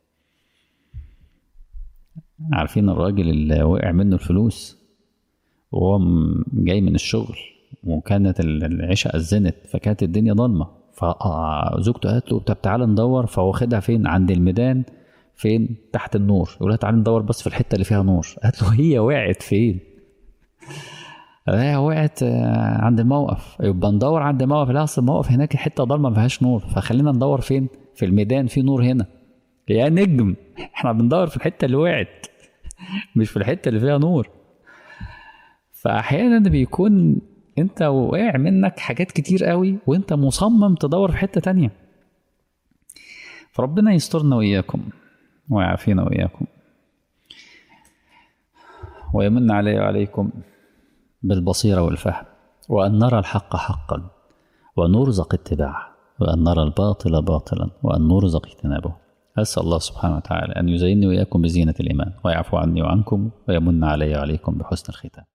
عارفين الراجل اللي وقع منه الفلوس وهو جاي من الشغل وكانت العشاء أذنت فكانت الدنيا ضلمة فزوجته قالت له طب تعالى ندور فواخدها فين عند الميدان فين تحت النور يقول لها تعالى ندور بس في الحتة اللي فيها نور قالت له هي وقعت فين هي وقعت عند الموقف يبقى ندور عند الموقف لا اصل الموقف هناك حته ضلمه ما فيهاش نور فخلينا ندور فين في الميدان في نور هنا يا نجم احنا بندور في الحته اللي وقعت مش في الحته اللي فيها نور فاحيانا بيكون انت واقع منك حاجات كتير قوي وانت مصمم تدور في حته تانية فربنا يسترنا واياكم ويعافينا واياكم ويمن علي وعليكم بالبصيرة والفهم وأن نرى الحق حقا ونرزق اتباعه وأن نرى الباطل باطلا وأن نرزق اجتنابه أسأل الله سبحانه وتعالى أن يزينني وإياكم بزينة الإيمان ويعفو عني وعنكم ويمن علي وعليكم بحسن الختام